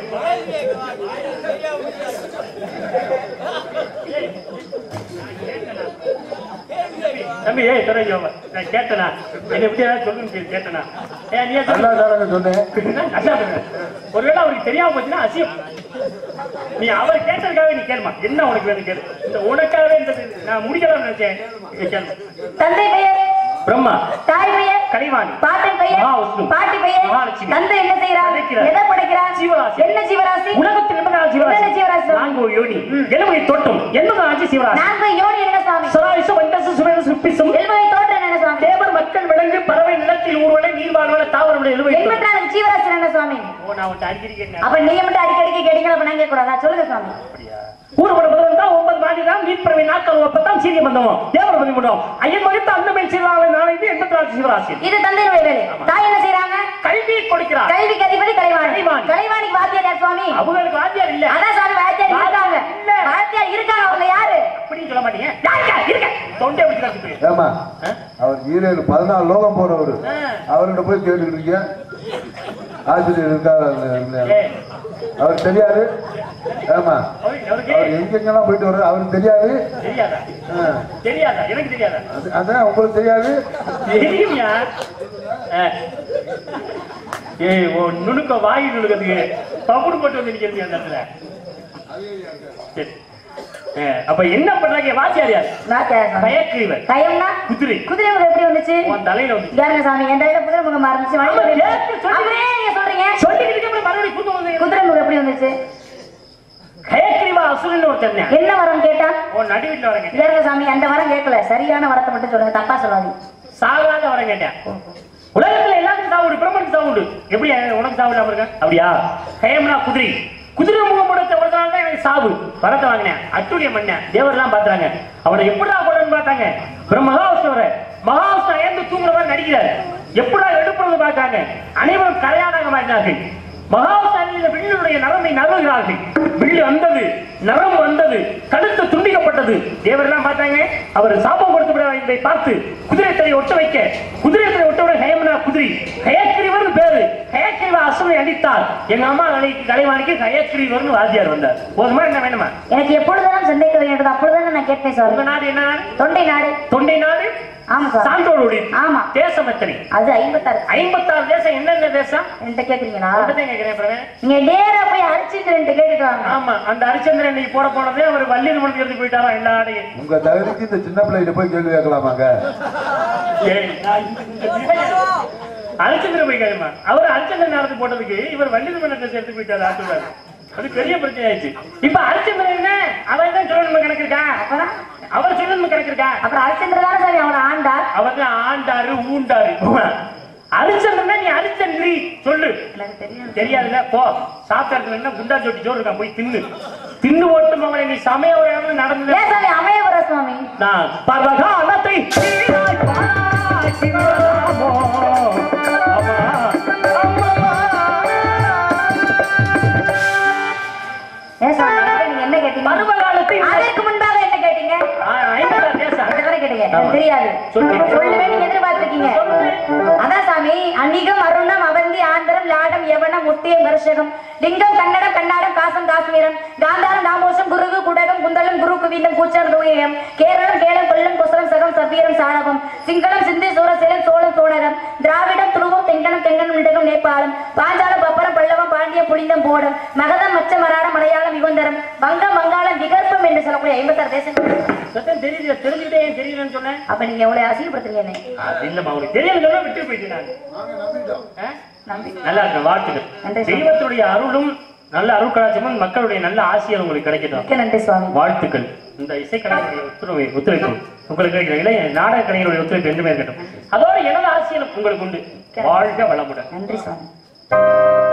தம்பி ஏய் தொட, இங்க வா. நான் கேட்டனா என்ன எப்படி ஏதாவது சொல்லுங்க கேட்டனா ஏன் நீ நல்லா தானங்க சொன்னேன் அசாதுங்க. ஒருவேளை அவருக்கு தெரியாம போச்சுன்னா அசியம் நீ அவர் கேட்டதுக்காக நீ கேளுமா என்ன உனக்கு வேணும் கேளு இந்த உனக்காகவே இந்த நான் முடிக்கலாம்னு நினைச்சேன் இங்க கேளு தந்தை பெயர் பிரம்மா தாய் பெயர் கலைவாணி பாட்டன் பெயர் மகாவிஷ்ணு. பாட்டி பெயர் மகாலட்சுமி. தந்தை என்ன செய்யறார் படைக்கிறார். எதை படைக்கிறார் ஜீவராசி. என்ன ஜீவராசி உலகத்தில் என்பதால் ஜீவராசி என்னென்ன ஜீவராசி? நான்கு ஒரு யோனி எலும்பை தோட்டம் என்பது ஆட்சி சிவராசி நான்கு யோனி என்ன சுவாமி சராயுசம் வண்டசு சுமேசு சுப்பிசும் எல்பவை தோற்றம் என்ன சுவாமி தேவர் மக்கள் விலங்கு பறவை நிலத்தில் ஊர்வலை நீர் வாழ்வன தாவரமுடைய எலும்பை தோட்டம். எண்பத்தாறு ஜீவராசி என்ன சுவாமி ஓ நான் உன்ட்ட அடிக்கடி கேட்டேன் அப்ப நீங்க மட்டும் அடிக்கடிக்கு கேட்டீங்க அப்ப நான் கேட்க கூடாதா சொல்லுங்க சுவாமி ஊர்வல முதல் தான் ஒன்பது மாடி தான் நீட் பறவை நாட்கள் ஒப்பத்தான் சீரிய பந்தம் தேவர் பதி பண்ணும் ஐயன் வகுத்து அந்த மேல் சிவராலை நாளை எண்பத்தி நாலு சிவராசி இது தந்தையினுடைய வேலை தாய் என்ன செய்யறாங்க கல்வி கொடுக்கிறார் கல்விக்கு அதிபதி கலைவாணி கலைவாணி. கலைவாணிக்கு வாத்தியார் யார் சுவாமி அவங்களுக்கு வாத்தியார் இல்ல அதான் சுவாமி வாத்தியார் இருக்காங்க இல்ல. வாத்தியார் இருக்காங்க அவங்க யாரு அப்படின்னு சொல்ல மாட்டீங்க யாருக்கா இருக்க தொண்டை பிடிச்சு காசு போய் ஏமா அவர் ஈரேழு பதினாலு லோகம் போறவர் அவர்கிட்ட போய் கேட்டுக்கிட்டு இருக்கீங்க ஆசிரியர் இருக்காரு இல்லையா? அவருக்கு தெரியாது ஆமா அவருக்கு அவர் எங்கெங்கெல்லாம் போயிட்டு வர்றாரு அவருக்கு தெரியாது தெரியாதா ஆ. தெரியாதா எனக்கு தெரியாதா அது- அதான் உங்களுக்கு தெரியாது தெரியுமியா அஹ். ஏய் ஓ நுணுக்க வாயு நுணுக்கிறதுக்கு பவுடு போட்டு வந்து நிக்கிறது அந்த இடத்துல சரி. அஹ், அப்ப என்ன பண்றாங்க வாத்தியார் யார் வாத்தியார் சுவாமி. பயக்கிறவர் கயம்னா குதிரை குதிரை முகம் எப்படி வந்துச்சு உன் தலையில வந்து யாருங்க சாமி என் தலையில குதிரை முகம் மறந்துச்சு ஆமா, வழி ஏத்து சொல்லி- அப்படியே நீங்க சொல்றீங்க சொல்லிக்கிட்டு இருக்க மறுபடியும் கூட்டம் வந்து குதிரை முகம் எப்படி வந்துச்சு கயக்கிரிவா அசுரன் ஒருத்தன் என்ன வரம் கேட்டா உன் நடுவில் வரங்க யாருங்க சாமி அந்த வரம் கேட்கல சரியான வரத்தை மட்டும் சொல்லுங்க தப்பா சொல்லாதீங்க சாகாத வர கேட்டேன் உலகத்துல எல்லாத்துக்கும் சாவுண்டு பிரம்மனுக்கு சாவுண்டு எப்படி உனக்கு சாவு இல்லாம இருக்க அப்படியா ஹேம்னா குதிரை குதிரை முகம் முடத்த உடனால தான் எனக்கு சாவு வரத்தை வாங்கினேன் அட்டுழியம் பண்ணேன் தேவர்லாம் பாத்துறாங்க அவனை எப்படா போடன்னு பார்த்தாங்க அப்புறம் மகாவிஷ்ணுவர மகாவிஷ்ணு அயர்ந்து தூங்குற மாதிரி நடிக்கிறார் எப்படா எடுப்புறது பார்த்தாங்க அனைவரும் கரையானாக மாறினார்கள் மகாவிஷ்ணு வில்லுடைய நரம்பை நறுகிறார்கள் வில்லு வந்தது நரம் வந்தது கழுத்து துண்டிக்கப்பட்டது தேவரெல்லாம் பார்த்தாங்க அவர் சாபம் கொடுத்து விட இதை பார்த்து குதிரை தலை ஒட்ட வைக்க குதிரை தலை ஒட்ட விட ஹேமனா குதிரை ஹயக்கிரிவர் பேரு ஹயக்கிரிவ அசுரை அடித்தார் எங்க அம்மா கலைக்கு கலைவாணிக்கு ஹயக்கிரிவர்னு வாத்தியார் வந்தார் போதுமா என்ன வேணுமா எனக்கு எப்பொழுதெல்லாம் சந்தேகம் வேண்டது அப்பொழுதுதான் நான் கேட்பேன் சார் உங்க நாடு என்ன நாடு தொண்டை நாடு தொண்டை நாடு ஆமா சார் சான்றோடு ஆமா தேசம் எத்தனை அது ஐம்பத்தாறு ஐம்பத்தாறு தேசம் என்னென்ன தேசம் என்கிட்ட கேக்குறீங்களா அப்படிதான் கேட்கிறேன் பிரவீன். நீங்க நேரா போய் ஹரிச்சந்திரன் கேட்டுட்டு வாங்க ஆமா அந்த ஹரிச்சந்திரன் இன்னைக்கு போட போனதே அவர் வள்ளியில் மணி எடுத்து போயிட்டாரா எல்லா ஆடையும் உங்க தகுதிக்கு இந்த சின்ன பிள்ளைகிட்ட போய் கேள்வி கேட்கலாமாங்க ஏய், நான் இந்த- ஹரிச்சந்திரன் போய் கேளுமா அவர் ஹரிச்சந்திரன் நேரத்து போட்டதுக்கு இவர் வள்ளியில் மணி எடுத்து போயிட்டாரு ஆட்டுவாரு அது பெரிய பிரச்சனை ஆயிடுச்சு இப்ப ஹரிச்சந்திரன் என்ன அவன் தான் சொல்லணும் கணக்கு இருக்கா அப்புறம் அவர் சொல்லணும் கணக்கு இருக்கா அப்புறம் ஹரிச்சந்திரன் தானே சாமி அவனை ஆண்டார் அவர் தான் ஆண்டாரு ஊண்டாரு ஹரிச்சந்திரன் நீ ஹரிச்சந்திரி சொல்லு எனக்கு தெரியும் தெரியாதுல்ல போ சாப்பிட்ட இடத்துல என்ன குண்டா சொட்டி சோறு இருக்கான் போய் தின்னு தின்னு ஓட்டும் அவனை நீ சமய ஒரு நடந்து ஏன் சாமி அமையவர சுவாமி நான் பரவகாலத்தை சீராய் பாராய் சிவராமோ. அம்மா, அம்மா. ஏன் சாமி நீங்க என்ன கேட்டீங்க பருவகாலத்தை அதற்கு முன்பாக என்ன கேட்டீங்க ஆ, ஐம்பதாம் தேசம். அந்த வரை கேட்டீங்க ஆமா. எனக்கு தெரியாது சொல்லு. சொல்லுவே நீங்க எதிர்பார்த்திருக்கீங்க அதான் சாமி அன்னிகம் அருணம் அவந்தி ஆந்திரம் லாடம் யவனம் முத்தியம் கர்ஷகம் லிங்கம் கன்னடம் கன்னாடம் காசம் காஷ்மீரம் காந்தாரம் தாமோசம் குருகு குடகம் குந்தலம் குரு குவீலம் கூச்சம் தூயம் கேரளம் கேளம் கொல்லம் கொசலம் சகம் சபீரம் சாணவம் சிங்களம் சிந்தி சூரசேலம் சோழம் சோழகம் திராவிடம் துருவம் தெங்கனம் தெங்கனம் நிடகம் நேபாளம் பாஞ்சாலம் பப்பரம் பல்லவம் பாண்டியம் புனிதம் போடம் மகதம் மச்ச மராடம் மலையாளம் யுகந்தரம் வங்கம் வங்காளம் விகற்பம் என்று சொல்லக்கூடிய ஐம்பத்தாறு தேசங்கள் சத்தம் தெரியுது தெரிஞ்சுக்கிட்டே ஏன் தெரியலன்னு சொன்னேன் அப்ப நீங்க எவ்வளவு அசிங்கப்படுத்துறீங்க என்னை? அது இல்லம்மா அவனுக்கு தெரியாது சொன்னா விட்டு போயிட்டு நான் ஆ? நம்பி நல்லா இருக்கு வாழ்த்துக்கள் நன்றி. தெய்வத்துடைய அருளும் நல்ல அருள் கலாச்சாரமும் மக்களுடைய நல்ல ஆசிரியர் உங்களுக்கு கிடைக்கட்டும் மிக்க நன்றி சுவாமி வாழ்த்துக்கள் இந்த இசைக்கலைஞருடைய ஒத்துழைப்பு ஒத்துழைப்பு உங்களுக்கு கிடைக்கிற இளைய நாடக கலைஞருடைய ஒத்துழைப்பு என்றுமே இருக்கட்டும் அதோட எனது ஆசிரியர் உங்களுக்கு உண்டு வாழ்க வளமுடன் நன்றி சுவாமி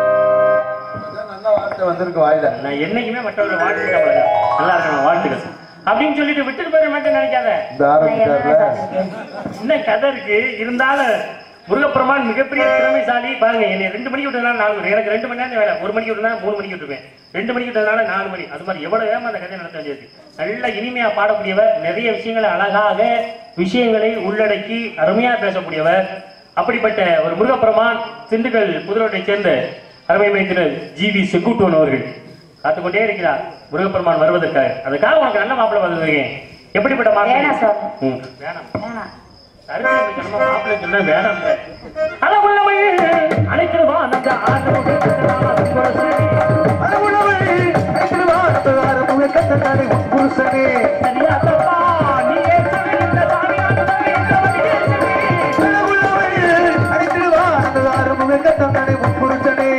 நல்ல வார்த்தை வந்திருக்கு வாயில நான் என்னைக்குமே மற்றவர்கள் வாழ்த்துக்க நல்லா இருக்கணும் வாழ்த்துக்கள் அப்படின்னு சொல்லிட்டு விட்டுட்டு போயிட மாட்டேன்னு நினைக்காத இந்த ஆரம்பிச்சார்ல இன்னும் கதை இருக்கு இருந்தாலும் முருகப்பெருமான் மிகப்பெரிய திறமைசாலி பாருங்க என்னை ரெண்டு மணிக்கு விட்டதுனால நாலு மணி எனக்கு ரெண்டு மணி நேரம் வேலை ஒரு மணிக்கு விட்டதுனா மூணு மணிக்கு விட்டுருப்பேன் ரெண்டு மணிக்கு விட்டதுனால நாலு மணி அது மாதிரி எவ்வளவு வேகமா அந்த கதையை நடத்த வேண்டியது நல்ல இனிமையா பாடக்கூடியவர் நிறைய விஷயங்களை அழகாக விஷயங்களை உள்ளடக்கி அருமையா பேசக்கூடியவர் அப்படிப்பட்ட ஒரு முருகப்பெருமான் திண்டுக்கல் புதுரோட்டை சேர்ந்த அருமை மைத்தினர் ஜி வி செக்குட்டுவன் அவர்கள் காத்துக்கொண்டே இருக்கிறார் முருகப்பெருமான் வருவதற்காக அதுக்காக உனக்கு நல்ல மாப்பிள்ளை வந்திருக்கேன் எப்படிப்பட்ட மாப்பிள்ளை வேணாம் சார். ம், வேணாம் வேணாம். கருத்து ஜனமா மாப்பிள்ளை சொன்னா வேணாம் அளவுள்ளவள் அழைக்கிறவா அந்த ஆண்டவன் அளவுள்ளவள் ஐந்திருவானத்தாறு முகக்கத்தனாலே உன் புருஷனே சரியா தப்பா நீயே சொல்லு இந்த சாமியானவரை இந்த அளவுள்ளவள் ஐந்திருவானத்தாறு முகக்கத்தனாலே உன் புருஷனே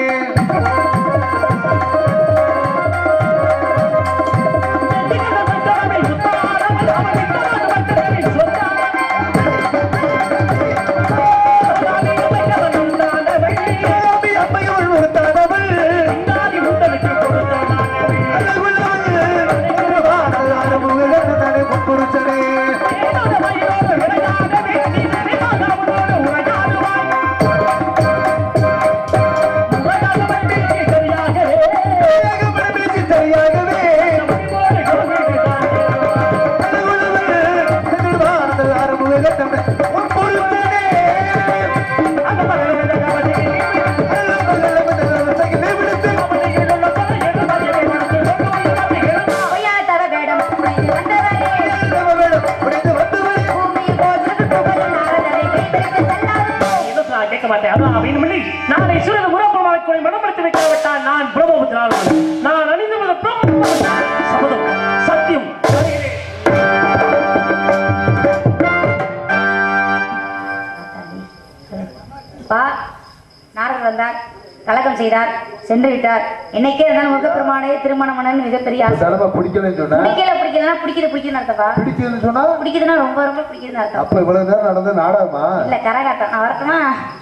அம்மை அம்மையோள் ஒருத்தானவள் அளவுள்ளவள் ஐந்திருவானத்தாறு முகக்கத்தனாலே உன் புருஷனே வேகப்பட பேசி சரியாகவே அளவுள்ளவள் ஐந்திருவானத்தாறு முகக்கத்தனாலே உன் புருஷனே பொய்யாதவ வேடம் புனைந்து வந்தவரே, பூமி போற்றுது புகழும் நாரதரை கைப்பிடித்து செல்லாதே. கேட்க மாட்டேன் அதான் அப்படின்னு சொல்லி நாளை சூரியன் முறப்பமாக்கொலை மனப்படுத்தி வைக்காவிட்டால் நான் பிரம்மபுத்திராளன் நான் அணிந்து பிரம்ம சபதம் சத்தியம் வருகிறேன். பா நாரதர் வந்தார் கலகம் செய்தார் சென்று விட்டார் என்னைக்கே இருந்தாலும் முருகப்பெருமானே திருமணம் பண்ணணும்னு மிகப்பெரிய ஆசை தலைமை பிடிக்கலன்னு சொன்னா பிடிக்கல பிடிக்கலன்னா பிடிக்குது பிடிக்குதுன்னு அர்த்தப்பா பிடிக்குதுன்னு சொன்னா பிடிக்குதுன்னா ரொம்ப ரொம்ப பிடிக்குதுன்னு அர்த்தம் அப்ப இவ்வளவு நேரம் நடந்த நாடகமா இல்ல கரகாட்டம் நான் வரட்டுமா